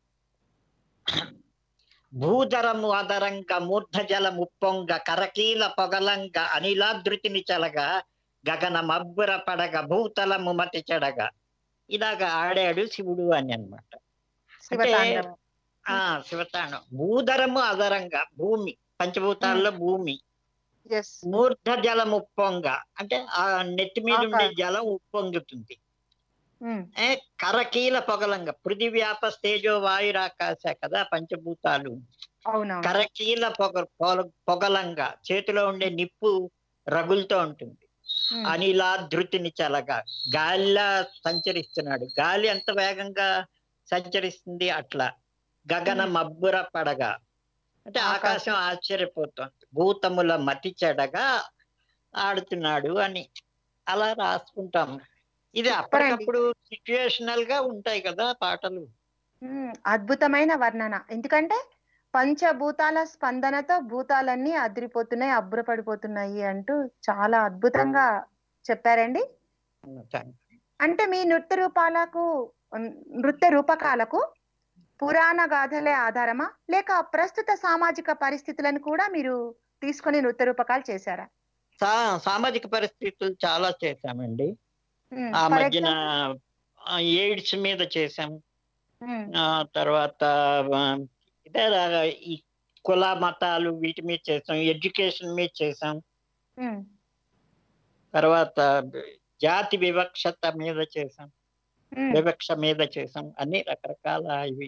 భూధరము అదరంగ మూర్ధజల ముప్పొంగ కరకీల పొగలంగ అనిలాదృతిని చలగా గగన మబ్బుర పడగ భూతలము మతి చెడగ ఇలాగ ఆడాడు శివుడు అని అన్నమాట శివతాండవం ఆ శివతాండం భూధరము అదరంగ భూమి పంచభూతాల్లో భూమి ఎస్ మూర్ధ జలం ఉప్పొంగ అంటే ఆ నెత్తి మీద ఉండే ఆకాశం. జలం ఉప్పొంగుతుంది ఏ కరకీల పొగలంగ పృథివ్యాప తేజో వాయురాకాశ కదా పంచభూతాలు అవునవును కరకీల పొగ పొల- పొగలంగా చేతిలో ఉండే నిప్పు రగులుతో ఉంటుంది మ్మ్. అనిలా ధృతిని చలగా గాలిలా సంచరిస్తున్నాడు గాలి ఎంత వేగంగా సంచరిస్తుంది అట్లా గగన మబ్బుర పడగా అంటే ఆకాశం ఆశ్చర్యపోతుంది భూతముల మతి చెడగా ఆడుతున్నాడు అని అలా రాసుకుంటాం ఇది అప్పటికప్పుడు సిచ్యుయేషనల్ గా ఉంటాయి కదా పాటలు మ్మ్. అద్భుతమైన వర్ణన ఎందుకంటే పంచభూతాల స్పందనతో భూతాలన్నీ అదిరిపోతున్నాయి అబ్బురపడిపోతున్నాయి అంటూ చాలా అద్భుతంగా చెప్పారండి అంటే మీ నృత్య రూపాలకు ఉమ్, నృత్య రూపకాలకు పురాణ గాథలే ఆధారమా లేక ప్రస్తుత సామాజిక పరిస్థితులను కూడా మీరు తీసుకొని నృత్య రూపకాలు చేశారా సా సామాజిక పరిస్థితులు చాలా చేశామండి మ్మ్. ఆ For మధ్యన example- ఆ, ఎయిడ్స్ మీద చేశాం మ్మ్. ఆ తర్వాత ఆ, ఇదే రా- ఈ కుల మతాలు వీటి మీద చేసాం ఎడ్యుకేషన్ మీద చేసాం ఉమ్, తర్వాత జాతి వివక్షత మీద చేసాం ఉమ్, వివక్ష మీద చేసాం అన్ని రకరకాల ఇవి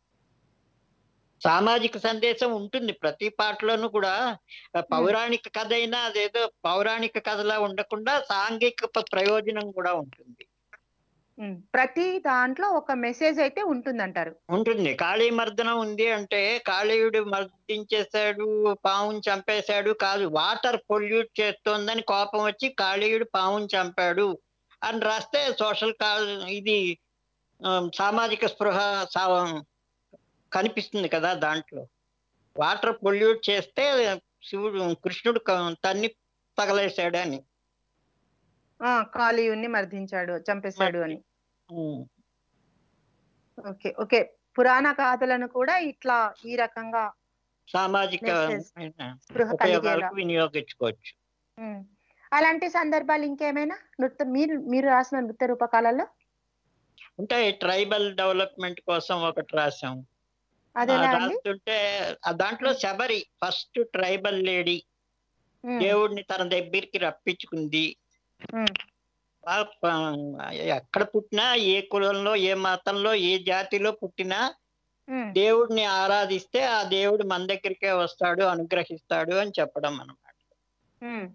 సామాజిక సందేశం ఉంటుంది ప్రతి పాటలోనూ కూడా ఆ, పౌరాణిక కథ అయినా అదేదో పౌరాణిక కథలా ఉండకుండా సాంఘిక ప- ప్రయోజనం కూడా ఉంటుంది ఉమ్. ప్రతి దాంట్లో ఒక మెసేజ్ అయితే ఉంటుందంటారు ఉంటుంది కాళీ మర్దనం ఉంది అంటే కాళీయుడు మర్దించేశాడు పావుని చంపేశాడు కాదు వాటర్ పొల్యూట్ చేస్తోందని కోపం వచ్చి కాళీయుడు పావుని చంపాడు అని రాస్తే సోషల్ కా ఇది ఆ, సామాజిక స్పృహ సా- కనిపిస్తుంది కదా దాంట్లో వాటర్ పొల్యూట్ చేస్తే శివుడు కృష్ణుడు క- తన్ని తగలేశాడు అని ఆ కాళీయుణ్ణి మర్దించాడు చంపేశాడు అని ఉమ్. ఓకే ఓకే పురాణ గాథలను కూడా ఇట్లా ఈ రకంగా సామాజిక Message. స్పృహ కలిగేలా ఉపయోగాలకు వినియోగించుకోవచ్చు ఉమ్. అలాంటి సందర్భాలు ఇంకేమైనా నృత్య మీరు మీరు రాసిన నృత్య రూపకాలలో అంటే ట్రైబల్ డెవలప్మెంట్ కోసం ఒకటి రాసాం ఆ, అదేనా అండి రాస్తుంటే ఆ దాంట్లో Shabari first tribal lady um, దేవుడిని తన దగ్గరికి రప్పించుకుంది ఉమ్, ఆ ప- ఎక్కడ పుట్టినా ఏ కులంలో ఏ మతంలో ఏ జాతిలో పుట్టినా ఉమ్, దేవుడిని ఆరాధిస్తే ఆ దేవుడు మన దగ్గరికే వస్తాడు అనుగ్రహిస్తాడు అని చెప్పడం అన్నమాట ఉమ్,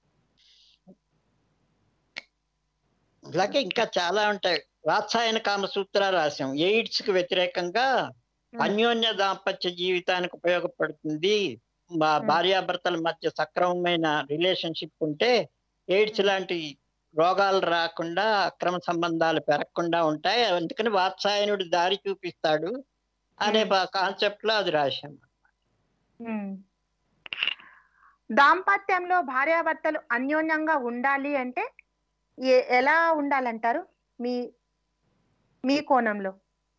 ఇలాగే ఇంకా చాలా ఉంటాయి వాత్సాయన కామ సూత్ర రాశాం ఎయిడ్స్ కి వ్యతిరేకంగా అన్యోన్య దాంపత్య జీవితానికి ఉపయోగపడుతుంది మా భార్యాభర్తల మధ్య సక్రమమైన రిలేషన్షిప్ ఉంటే ఎయిడ్స్ లాంటి రోగాలు రాకుండా అక్రమ సంబంధాలు పెరగకుండా ఉంటాయి అందుకని వాత్సాయనుడు దారి చూపిస్తాడు అనే కాన్సెప్ట్ లో అది రాశాం ఉమ్. దాంపత్యంలో భార్యాభర్తలు అన్యోన్యంగా ఉండాలి అంటే ఏ- ఎలా ఉండాలంటారు మీ మీ కోణంలో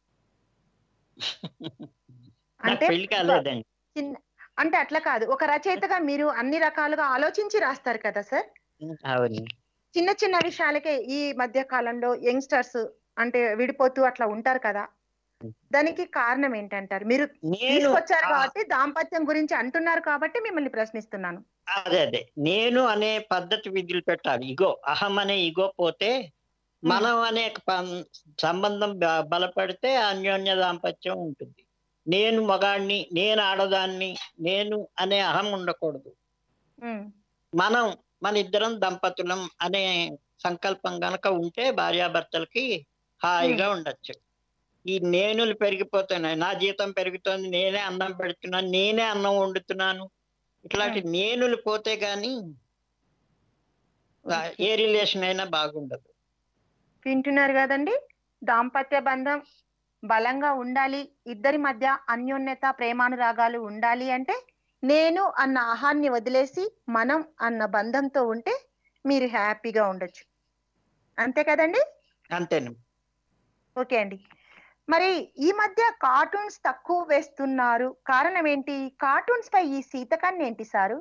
నాకు అంటే పెళ్లి కాలేదండి చిన్న అంటే అట్లా కాదు ఒక రచయితగా మీరు అన్ని రకాలుగా ఆలోచించి రాస్తారు కదా సార్ అవును చిన్న చిన్న విషయాలకే ఈ మధ్య కాలంలో యంగ్స్టర్స్ అంటే విడిపోతూ అట్లా ఉంటారు కదా దానికి కారణం ఏంటంటారు మీరు నేను తీసుకొచ్చారు ఆ- కాబట్టి దాంపత్యం గురించి అంటున్నారు కాబట్టి మిమ్మల్ని ప్రశ్నిస్తున్నాను అదే అదే నేను అనే పద్ధతి విధులు పెట్టాలి ఇగో అహం అనే ఇగో పోతే మనం అనే పం- సంబంధం బ- బలపడితే అన్యోన్య దాంపత్యం ఉంటుంది నేను మగాడిని నేను ఆడదాన్ని నేను అనే అహం ఉండకూడదు ఉమ్, మనం మన ఇద్దరం దంపతులం అనే సంకల్పం గనక ఉంటే భార్యాభర్తలకి హాయిగా ఉండొచ్చు ఈ నేనులు పెరిగిపోతున్నాయి నా జీతం పెరుగుతోంది నేనే అన్నం పెడుతున్నాను నేనే అన్నం వండుతున్నాను ఇట్లాంటి నేనులు పోతే గాని ఆ, ఏ రిలేషన్ అయినా బాగుండదు వింటున్నారు కదండి దాంపత్య బంధం బలంగా ఉండాలి ఇద్దరి మధ్య అన్యోన్యత ప్రేమానురాగాలు ఉండాలి అంటే నేను అన్న ఆహాన్ని వదిలేసి మనం అన్న బంధంతో ఉంటే మీరు హ్యాపీగా ఉండొచ్చు అంతే కదండి అంతేను ఓకే అండి మరి ఈ మధ్య కార్టూన్స్ తక్కువ వేస్తున్నారు కారణం ఏంటి కార్టూన్స్ పై ఈ సీతకాన్ని ఏంటి సారు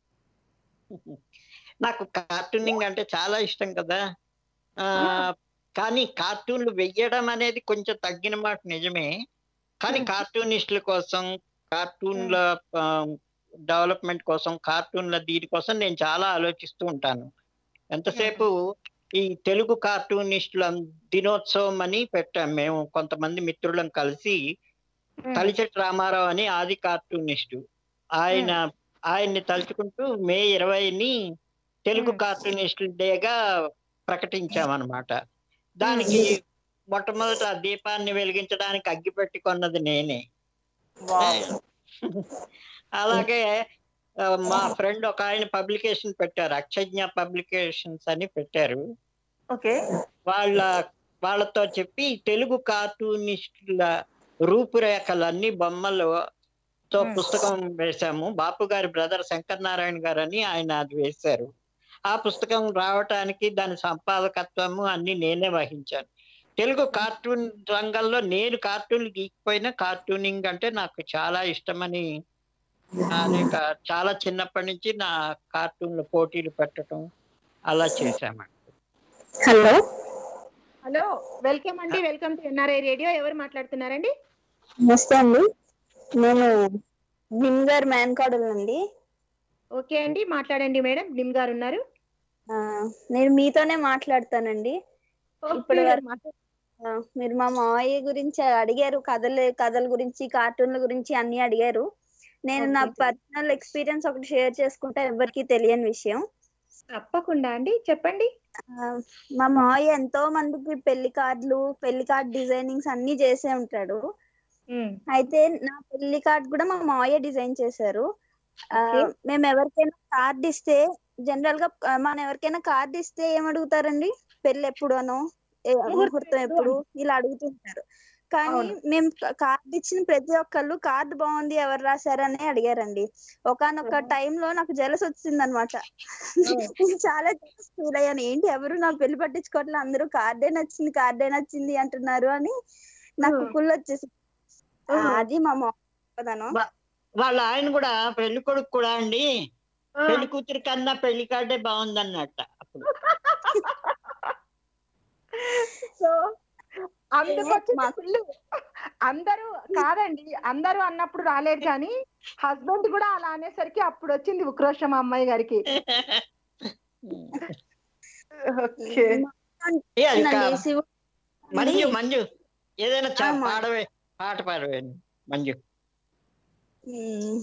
నాకు కార్టూనింగ్ అంటే చాలా ఇష్టం కదా ఆ కానీ కార్టూన్లు వెయ్యడం అనేది కొంచెం తగ్గిన మాట నిజమే కానీ కార్టూనిస్టుల కోసం కార్టూన్ల డెవలప్మెంట్ కోసం కార్టూన్ల దీనికోసం నేను చాలా ఆలోచిస్తూ ఉంటాను ఎంతసేపు ఈ తెలుగు కార్టూనిస్టుల దినోత్సవం అని పెట్టాం మేము కొంతమంది మిత్రులం కలిసి కలిచెట్టి రామారావు అని ఆది కార్టూనిస్టు ఆయన ఆయన్ని తలుచుకుంటూ మే ఇరవైని తెలుగు కార్టూనిస్టుల డేగా ప్రకటించామన్నమాట దానికి మొట్టమొదట ఆ దీపాన్ని వెలిగించడానికి అగ్గిపెట్టి కొన్నది నేనే అలాగే ఆ, మా ఫ్రెండ్ ఒక ఆయన పబ్లికేషన్ పెట్టారు అక్షజ్ఞ పబ్లికేషన్స్ అని పెట్టారు ఓకే వాళ్ళ వాళ్ళతో చెప్పి తెలుగు కార్టూనిస్టుల రూపురేఖలన్నీ బొమ్మలు తో పుస్తకం వేశాము బాపు గారి బ్రదర్ శంకర్ నారాయణ గారు అని ఆయన అది వేశారు ఆ పుస్తకం రావటానికి దాని సంపాదకత్వము అన్ని నేనే వహించాను తెలుగు కార్టూన్ రంగంలో నేను కార్టూన్లు గీకపోయినా కార్టూనింగ్ అంటే నాకు చాలా ఇష్టమని అనేక చాలా చిన్నప్పటి నుంచి నా కార్టూన్లు పోటీలు పెట్టడం అలా చేశామండి హలో హలో వెల్కమ్ అండి వెల్కమ్ టు ఎన్ఆర్ఐ రేడియో ఎవరు మాట్లాడుతున్నారండి నమస్తే అండి నేను నిమ్గర్ మ్యాన్కాడల్ నుండి ఓకే అండి మాట్లాడండి మేడం నిమ్ గారు ఉన్నారు ఆ, నేను మీతోనే మాట్లాడతానండి ఇప్పటి వరకు ఆ, మీరు మా మావయ్య గురించి అడిగారు కథలు కథల గురించి కార్టూన్ల గురించి అన్ని అడిగారు నేను నా Okay. పర్సనల్ ఎక్స్పీరియన్స్ ఒకటి షేర్ చేసుకుంటే ఎవరికి తెలియని విషయం తప్పకుండా అండి చెప్పండి ఆ, మా మావయ్య ఎంతో మందికి పెళ్లి కార్డులు పెళ్లి కార్డ్ డిజైనింగ్స్ అన్ని చేసే ఉంటాడు అయితే నా పెళ్లి కార్డ్ కూడా మా మావయ్య డిజైన్ చేశారు ఆ, Okay. మేము ఎవరికైనా కార్డ్ ఇస్తే జనరల్ గా ఆ, మనం ఎవరికైనా కార్డ్ ఇస్తే ఏం అడుగుతారండి పెళ్లి ఎప్పుడనో ఏ- ముహూర్తం ఎప్పుడు ఇలా అడుగుతుంటారు కానీ అవును. మేము కార్డు ఇచ్చిన ప్రతి ఒక్కళ్ళు కార్డు బాగుంది ఎవరు రాశారని అడిగారండి ఒకనొక లో నాకు జలస్ వచ్చింది అనమాట చాలా జలస్ ఫీల్ అయ్యాను ఏంటి ఎవరు నా పెళ్లి పట్టించుకోవట్లేదు అందరూ కార్డే నచ్చింది కార్డే నచ్చింది అంటున్నారు అని నాకు Hmm. కుళ్ళు వచ్చేసి అది మా మొక్కదనం వా- వాళ్ళ ఆయన కూడా పెళ్లి కొడుకు కూడా అండి పెళ్లి కూతురి కన్నా పెళ్లి కార్డే బాగుందన్నట్ట అప్పుడు సో అందుకు వచ్చింది ఫుల్ అందరూ కాదండి అందరూ అన్నప్పుడు రాలేదు కానీ హస్బెండ్ కూడా అలా అనేసరికి అప్పుడు వచ్చింది ఉక్రోషం ఆ అమ్మాయి గారికి ఓకే ఏ, అది కా- నండి, శివుడు మంజు మంజు ఏదైనా చ- ఆ, మా- పాడవే పాట పాడవే మంజు మ్మ్.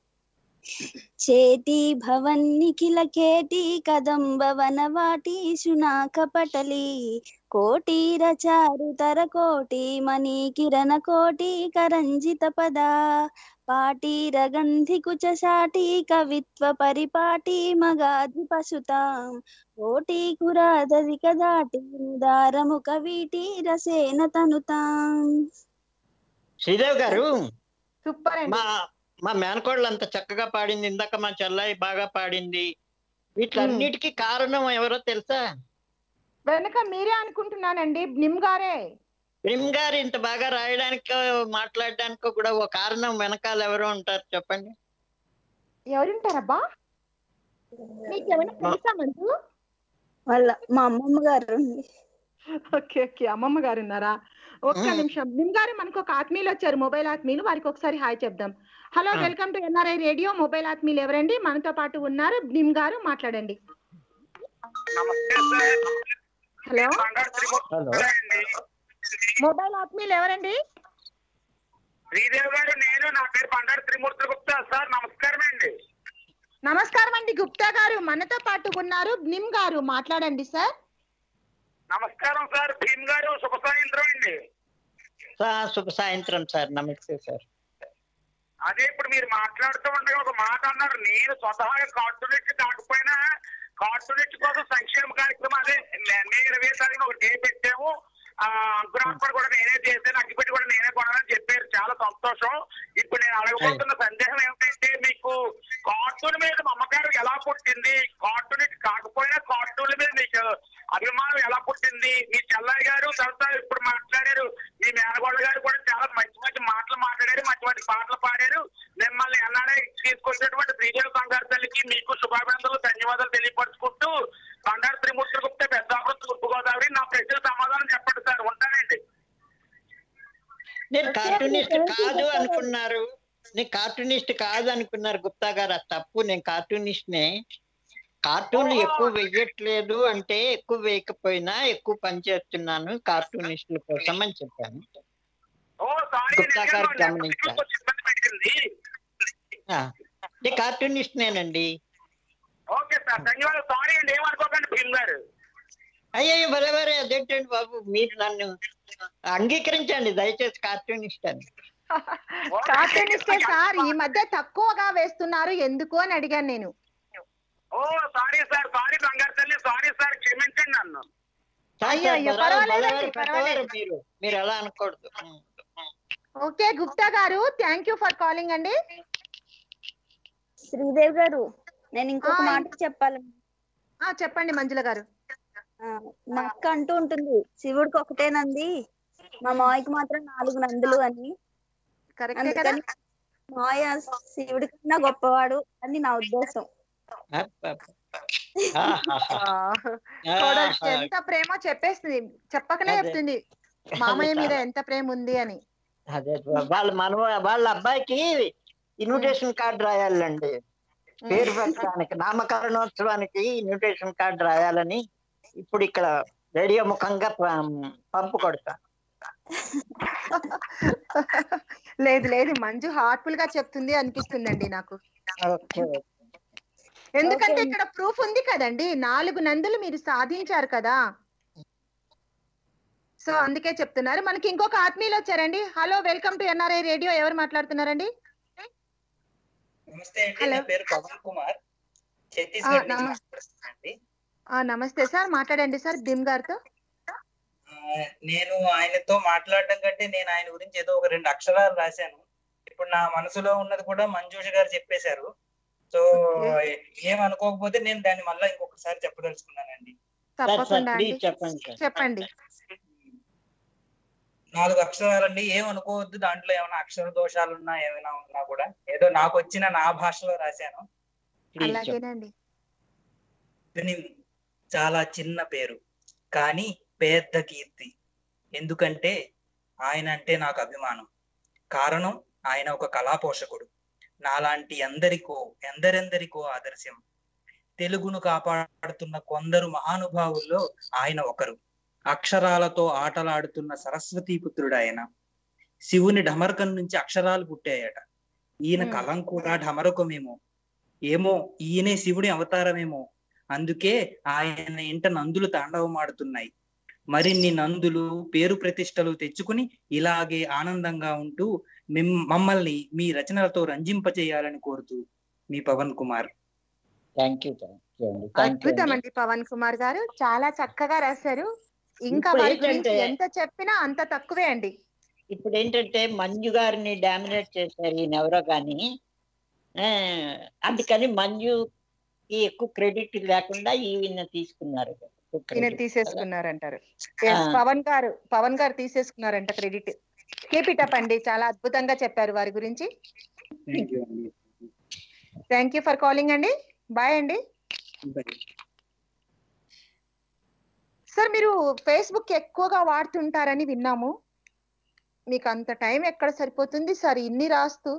చేటి భవన్ నిఖిల కేటి కదంబ వనవాటి శునాక పటలి కోటీర చారు తర కోటి మణి కిరణ కోటి కరంజిత పద పాటీర గంధి కుచ సాటి కవిత్వ పరిపాటి మగాధి పశుతాం కోటి కురాదరిక దాటి దారముఖ వీటి రసేన తనుతాం శ్రీదేవ్ గారు సూపర్ అండి మా మా మేనకోడలు అంత చక్కగా పాడింది ఇందాక మా చెల్లాయి బాగా పాడింది వీటిలన్నిటికీ కారణం ఎవరో తెలుసా వెనక మీరే అనుకుంటున్నానండి నిమ్ గారే ప్రేమ్ గారు ఇంత బాగా రాయడానికి మాట్లాడడానికి కూడా ఓ కారణం వెనకాల ఎవరో ఉంటారు చెప్పండి ఎవరుంటారబ్బా నీకేమైనా తెలుసా మంజు వాళ్ళ మా అమ్మమ్మ గారు ఓకే ఓకే అమ్మమ్మ గారు ఉన్నారా ఒక్క మ్మ్. నిమిషం నిమ్ గారు మనకు ఒక ఆత్మీయులు వచ్చారు మొబైల్ ఆత్మీయులు వారికి ఒకసారి హాయ్ చెప్దాం హలో ఆ. Welcome to NRI radio mobile ఆత్మీయులు ఎవరండి మనతో పాటు ఉన్నారు నిమ్ గారు మాట్లాడండి హలో హలో మొబైల్ ఆత్మీయులు ఎవరండి శ్రీదేవి గారు నేను నా పేరు బండారు త్రిమూర్తి గుప్తా సార్ నమస్కారం అండి నమస్కారం అండి గుప్తా గారు మనతో పాటు ఉన్నారు నిమ్ గారు మాట్లాడండి సార్ నమస్కారం సార్ భీమ్ గారు శుభ సాయంత్రం అండి సార్ శుభ సాయంత్రం సార్ నమస్తే సార్ అదే ఇప్పుడు మీరు మాట్లాడుతూ ఉండగా ఒక మాట అన్నారు నేను స్వతహాగా కార్టూనిస్ట్ కాకపోయినా కార్టూనిస్ట్ కోసం సంక్షేమ కార్యక్రమం అదే మే- మే ఇరవై తారీఖున ఒక డే పెట్టాము ఆ అంకురార్పణ కూడా నేనే చేశాను అగ్గిపెట్టి కూడా నేనే కొనాలని చెప్పారు చాలా సంతోషం ఇప్పుడు నేను అడగబోతున్న సందేహం ఏమిటంటే మీకు కార్టూన్ మీద మమకారం ఎలా పుట్టింది కార్టూనిస్ట్ కాకపోయినా కార్టూన్ల మీద మీకు అభిమానం ఎలా పుట్టింది మీ చెల్లయ్య గారు తర్వాత ఇప్పుడు మాట్లాడారు మీ మేనగోళ్ళ గారు కూడా చాలా మంచి మంచి మాటలు మాట్లాడారు మంచి మంచి పాటలు పాడారు మిమ్మల్ని ఎన్ఆర్ఐ తీసుకొచ్చినటువంటి శ్రీదేవి బంగారు తల్లికి మీకు శుభాభినందనలు ధన్యవాదాలు తెలియపరుచుకుంటూ బండారు త్రిమూర్తి గుప్తే పెద్దాపురం తూర్పుగోదావరి నా ప్రశ్నలు సమాధానం చెప్పండి సార్ ఉంటానండి నేను కార్టూనిస్ట్ కాదు అనుకున్నారు నేను కార్టూనిస్ట్ కాదు అనుకున్నారు గుప్తా గారు అది తప్పు నేను కార్టూనిస్ట్నే కార్టూన్లు ఎక్కువ వెయ్యట్లేదు అంటే ఎక్కువ వేయకపోయినా ఎక్కువ పని చేస్తున్నాను కార్టూనిస్టుల కోసం అని చెప్పాను ఓ సారీ గుప్తా గారు గమనించారు ఇబ్బంది పెట్టింది ఆ, నేను కార్టూనిస్ట్నేనండి ఓకే సార్ ధన్యవాదాలు సారీ అండి ఏమనుకోకండి భీమ్ గారు అయ్యో భలే భలే అదేంటండి బాబు మీరు నన్ను అంగీకరించండి దయచేసి కార్టూనిస్ట్ అని కార్టూనిస్టే సార్ ఈ మధ్య తక్కువగా వేస్తున్నారు ఎందుకు అని అడిగాను నేను ఓ సారీ సార్ సారీ బంగారు తల్లి సారీ సార్ క్షమించండి నన్ను సార్, అయ్యో, సార్, అయ్యో, బరాబర్, పర్వాలేదండి, బరాబర్, పర్వాలేదు. పెద్దవారు మీరు మీరు ఎలా అనకూడదు ఓకే గుప్తా గారు థ్యాంక్ యూ ఫర్ కాలింగ్ అండి శ్రీదేవి గారు నేను ఇంకొక ఆ, మాట చెప్పాలి ఆ చెప్పండి మంజుల గారు ఆ, మా అక్క అంటూ ఉంటుంది శివుడికి ఒకటే నంది మా మావయ్యకి మాత్రం నాలుగు నందులు అని కరెక్టే కదా అందుకని మావయ్య శివుడి కన్నా గొప్పవాడు అని నా ఉద్దేశం చూడండి ఎంత ప్రేమ చెప్పేస్తుంది చెప్పకనే అదే. చెప్తుంది మామయ్య మీద ఎంత ప్రేమ ఉంది అని అదే వాళ్ళ మన వాళ్ళ అబ్బాయికి ఇన్విటేషన్ కార్డు రాయాలండి పేరు పెట్టడానికి నామకరణోత్సవానికి ఇన్విటేషన్ కార్డు రాయాలని ఇప్పుడు ఇక్కడ రేడియో ముఖంగా పం- పంపు కొడతా లేదు లేదు మంజు హార్ట్ఫుల్ గా చెప్తుంది అనిపిస్తుందండి నాకు ఓకే ఎందుకంటే ఇక్కడ ప్రూఫ్ ఉంది కదండి నాలుగు నందులు మీరు సాధించారు కదా సో అందుకే చెప్తున్నారు మనకి ఇంకొక ఆత్మీయులు వచ్చారండి hello welcome to NRI radio ఎవరు మాట్లాడుతున్నారండి నమస్తే అండి హలో. నా పేరు పవన్ కుమార్ ఛత్తీస్గఢ్ నుంచి నమ- మాట్లాడుతున్నానండి ఆ, నమస్తే సార్ మాట్లాడండి సార్ దిమ్ గారితో ఆ, నేను ఆయనతో మాట్లాడడం కంటే నేను ఆయన గురించి ఏదో ఒక రెండు అక్షరాలు రాశాను ఇప్పుడు నా మనసులో ఉన్నది కూడా మంజూష గారు చెప్పేశారు సో ఏమనుకోకపోతే నేను దాన్ని మళ్ళీ ఇంకొకసారి చెప్పదలుచుకున్నానండి తప్పకుండా అండి ప్లీజ్ చెప్పండి సార్ చెప్పండి నాలుగు అక్షరాలండి ఏమనుకోవద్దు దాంట్లో ఏమైనా అక్షర దోషాలు ఉన్నా ఏమైనా ఉన్నా కూడా ఏదో నాకు వచ్చిన నా భాషలో రాశాను ప్లీజ్ చెప్పండి అలాగేనండి ఫిలిం చాలా చిన్న పేరు కానీ పెద్ద కీర్తి ఎందుకంటే ఆయన అంటే నాకు అభిమానం కారణం ఆయన ఒక కళా పోషకుడు నాలాంటి ఎందరికో ఎందరెందరికో ఆదర్శం తెలుగును కాపాడుతున్న కొందరు మహానుభావుల్లో ఆయన ఒకరు అక్షరాలతో ఆటలాడుతున్న సరస్వతీ పుత్రుడు ఆయన శివుని ఢమరకం నుంచి అక్షరాలు పుట్టాయట ఈయన Hmm. కలం కూడా ఢమరకమేమో ఏమో ఈయనే శివుడి అవతారమేమో అందుకే ఆయన ఇంట నందులు తాండవమాడుతున్నాయి మరిన్ని నందులు పేరు ప్రతిష్టలు తెచ్చుకుని ఇలాగే ఆనందంగా ఉంటూ మిమ్- మమ్మల్ని మీ రచనలతో రంజింపచేయాలని కోరుతూ మీ Pavan Kumar thank you thank you అండి థ్యాంక్ యూ అద్భుతం అండి అండి పవన్ కుమార్ గారు చాలా చక్కగా రాశారు ఇంకా ఇప్పుడు వారి గురించి ఏంటంటే- ఎంత చెప్పినా అంత తక్కువే అండి ఇప్పుడు ఏంటంటే మంజు గారిని డామినేట్ చేశారు ఈయన ఎవరో కానీ ఆ, అందుకని మంజుకి ఎక్కువ క్రెడిట్ లేకుండా ఈయన తీసుకున్నారు ఎక్కువ ఈయన credit. తీసేసుకున్నారంటారు ఆ. Yes, పవన్ గారు పవన్ గారు తీసేసుకున్నారంట క్రెడిట్ కీప్ ఇట్ అప్ అండి చాలా అద్భుతంగా చెప్పారు వారి గురించి థ్యాంక్ యూ అండి థ్యాంక్ యూ ఫర్ కాలింగ్ అండి బాయ్ అండి Bye. సార్ మీరు ఫేస్బుక్ ఎక్కువగా వాడుతుంటారని విన్నాము మీకు అంత టైం ఎక్కడ సరిపోతుంది సార్ ఇన్ని రాస్తూ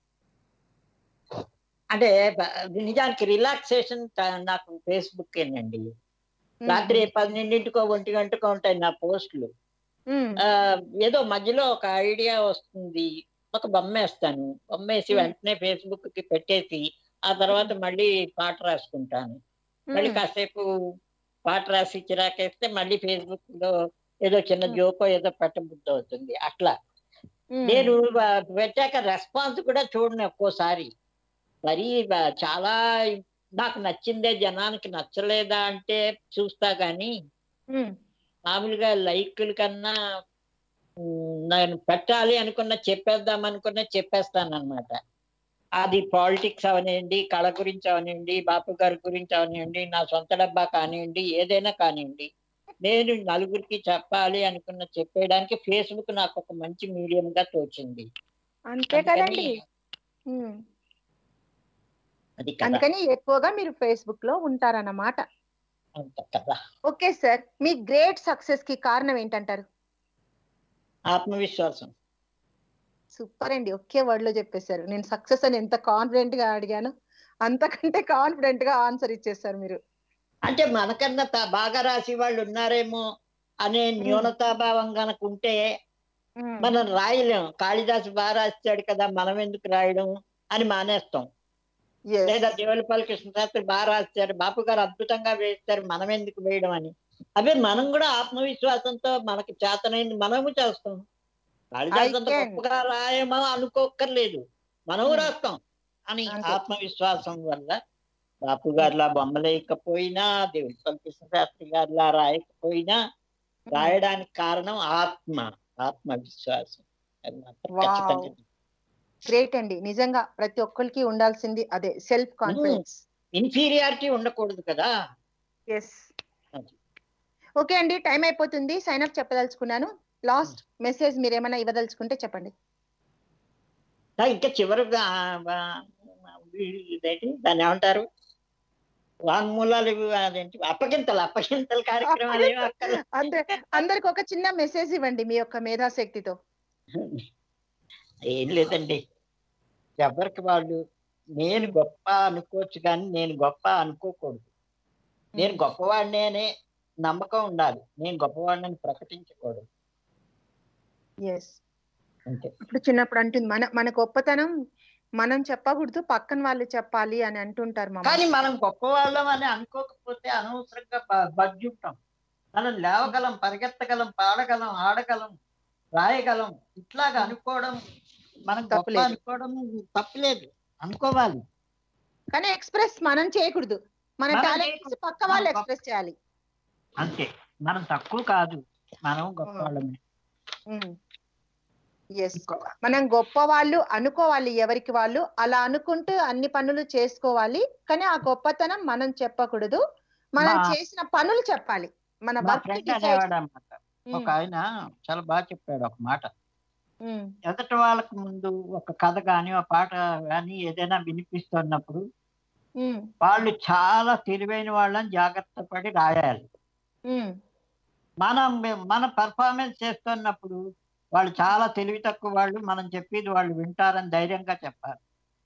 అంటే బ- నిజానికి రిలాక్సేషన్ నాకు ఫేస్బుక్ ఏనండి రాత్రి పన్నెండింటికో ఒంటి గంటకో ఉంటాయి నా పోస్టులు ఉమ్, ఆ, ఏదో మధ్యలో ఒక ఐడియా వస్తుంది ఒక బొమ్మ వేస్తాను బొమ్మ వేసి Hmm. వెంటనే ఫేస్బుక్ కి పెట్టేసి ఆ తర్వాత మళ్ళీ పాట రాసుకుంటాను మళ్ళీ ఉమ్, కాసేపు పాట రాసి చిరాకేస్తే మళ్ళీ ఫేస్బుక్ లో ఏదో చిన్న Hmm. జోకో ఏదో పెట్టబుద్ధి అవుతుంది అట్లా ఉమ్, నేను ఆ, పెట్టాక రెస్పాన్స్ కూడా చూడను ఒక్కోసారి మరి బ- చాలా నాకు నచ్చిందే జనానికి నచ్చలేదా అంటే చూస్తా గానీ ఉమ్, మామూలుగా లైకుల కన్నా ఉమ్, నేను పెట్టాలి అనుకున్న చెప్పేద్దాం అనుకున్న చెప్పేస్తాను అనమాట అది పాలిటిక్స్ అవనివ్వండి కళ గురించి అవనివ్వండి బాపు గారి గురించి అవనివ్వండి నా సొంత డబ్బా కానివ్వండి ఏదైనా కానివ్వండి నేను నలుగురికి చెప్పాలి అనుకున్న చెప్పేయడానికి ఫేస్బుక్ నాకు ఒక మంచి మీడియం గా తోచింది అంతే అందుకని కదండి ఉమ్, అది కదా అందుకని ఎక్కువగా మీరు ఫేస్బుక్ లో ఉంటారన్నమాట అంత కదా ఓకే సార్ మీ గ్రేట్ సక్సెస్ కి కారణం ఏంటంటారు ఆత్మవిశ్వాసం సూపర్ అండి ఒకే వర్డ్ లో చెప్పేశారు నేను సక్సెస్ అని ఎంత కాన్ఫిడెంట్ గా అడిగాను అంతకంటే కాన్ఫిడెంట్ గా ఆన్సర్ ఇచ్చేస్తారు మీరు అంటే మనకన్నా త- బాగా రాసి వాళ్ళు ఉన్నారేమో అనే న్యూనతాభావం కనుక ఉంటే ఉమ్, మనం రాయలేం కాళిదాసు బాగా రాస్తాడు కదా మనం ఎందుకు రాయడం అని మానేస్తాం yes. లేదా దేవులపల్లి కృష్ణశాస్త్రి బాగా రాస్తారు బాపు గారు అద్భుతంగా వేస్తారు మనం ఎందుకు వేయడం అని అవే మనం కూడా ఆత్మవిశ్వాసంతో మనకి చేతనైంది మనము చేస్తాం కాళిదాసు అంత I can. గొప్పగా రాయమో అనుకోక్కర్లేదు మనము Hmm. రాస్తాం అని అంతే. ఆత్మవిశ్వాసం వల్ల బాపు గారిలా బొమ్మలేయకపోయినా దేవులపల్లి కృష్ణశాస్త్రి గారిలా రాయకపోయినా రాయడానికి కారణం ఆత్మ ఆత్మవిశ్వాసం అది మాత్రం Wow. ఖచ్చితంగా గ్రేట్ అండి నిజంగా ప్రతి ఒక్కరికి ఉండాల్సింది అదే సెల్ఫ్ కాన్ఫిడెన్స్ ఇన్ఫీరియారిటీ ఉండకూడదు కదా ఎస్ అది. ఓకే అండి టైం అయిపోతుంది సైన్ అప్ చెప్పదలుచుకున్నాను లాస్ట్ మెసేజ్ మీరు ఏమైనా ఇవ్వదలుచుకుంటే చెప్పండి ఆ, ఇంకా చివరిగా ఆ, ఇదేంటి దాన్ని ఏమంటారు వాంగ్మూలాలు ఇవి అదేంటి అప్పగింతలు అప్పగింతల కార్యక్రమాలు ఏమి అక్కర్లేదు. అంటే అందరికి ఒక చిన్న మెసేజ్ ఇవ్వండి మీ యొక్క మేధాశక్తితో ఏం లేదండి ఎవరికి వాళ్ళు నేను గొప్ప అనుకోవచ్చు కానీ నేను గొప్ప అనుకోకూడదు నేను గొప్పవాడిని అనే నమ్మకం ఉండాలి నేను గొప్పవాడిని ప్రకటించకూడదు ఎస్ అంతే ఇప్పుడు చిన్నప్పుడు అంటుంది మన మన గొప్పతనం మనం చెప్పకూడదు పక్కన వాళ్ళు చెప్పాలి అని అంటుంటారు మా కానీ మనం గొప్పవాళ్ళం అని అనుకోకపోతే అనవసరంగా బ- బజ్జుంటాం మనం లేవగలం పరిగెత్తగలం పాడగలం ఆడగలం రాయగలం ఇట్లాగా అనుకోవడం మనం గొప్ప తప్పులేదు. అనుకోవడం తప్పులేదు అనుకోవాలి కానీ ఎక్స్ప్రెస్ మనం చేయకూడదు మన మనం టాలెంట్ చేయకూడదు. పక్క వాళ్ళు మనం ఎక్స్ప్రెస్ చేయాలి అంతే మనం తక్కువ కాదు మనం గొప్ప వాళ్ళమే ఎస్ మనం గొప్ప వాళ్ళు అనుకోవాలి ఎవరికి వాళ్ళు అలా అనుకుంటూ అన్ని పనులు చేసుకోవాలి కానీ ఆ గొప్పతనం మనం చెప్పకూడదు మనం మా- చేసిన పనులు చెప్పాలి మన మా వర్క్ ఫ్రెండ్ అనేవాడు అనమాట ఒక ఆయన చాలా బాగా చెప్పాడు ఒక మాట ఎదటి వాళ్ళకి ముందు ఒక కథ కానీ ఒక పాట కానీ ఏదైనా వినిపిస్తున్నప్పుడు వాళ్ళు చాలా తెలివైన వాళ్ళని జాగ్రత్త పడి రాయాలి మనం మన పర్ఫార్మెన్స్ చేస్తున్నప్పుడు వాళ్ళు చాలా తెలివి తక్కువ వాళ్ళు మనం చెప్పేది వాళ్ళు వింటారని ధైర్యంగా చెప్పాలి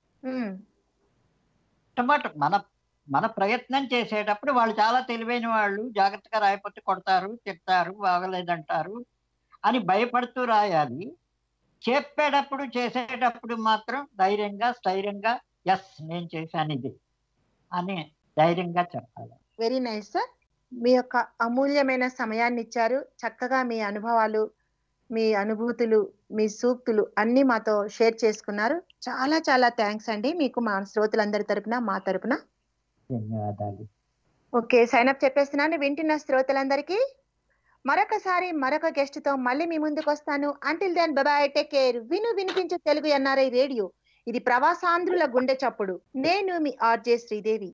టమాటో మన మన ప్రయత్నం చేసేటప్పుడు వాళ్ళు చాలా తెలివైన వాళ్ళు జాగ్రత్తగా రాయకపోతే కొడతారు తిడతారు బాగలేదంటారు అని భయపడుతూ రాయాలి చెప్పేటప్పుడు చేసేటప్పుడు మాత్రం ధైర్యంగా స్థైర్యంగా ఎస్ నేను చేశాను ఇది అని ధైర్యంగా చెప్పాలి వెరీ నైస్ సార్ మీ యొక్క అమూల్యమైన సమయాన్ని ఇచ్చారు చక్కగా మీ అనుభవాలు మీ అనుభూతులు మీ సూక్తులు అన్ని మాతో షేర్ చేసుకున్నారు చాలా చాలా థ్యాంక్స్ అండి మీకు మా శ్రోతలందరి తరపున మా తరపున ధన్యవాదాలు ఓకే సైన్ అప్ చెప్పేస్తున్నాను వింటున్న శ్రోతలందరికీ మరొకసారి మరొక గెస్ట్ తో మళ్ళీ మీ ముందుకు వస్తాను until then bye take care విను వినిపించు తెలుగు ఎన్ఆర్ఐ రేడియో ఇది ప్రవాసాంధ్రుల గుండె చప్పుడు నేను మీ ఆర్జే శ్రీదేవి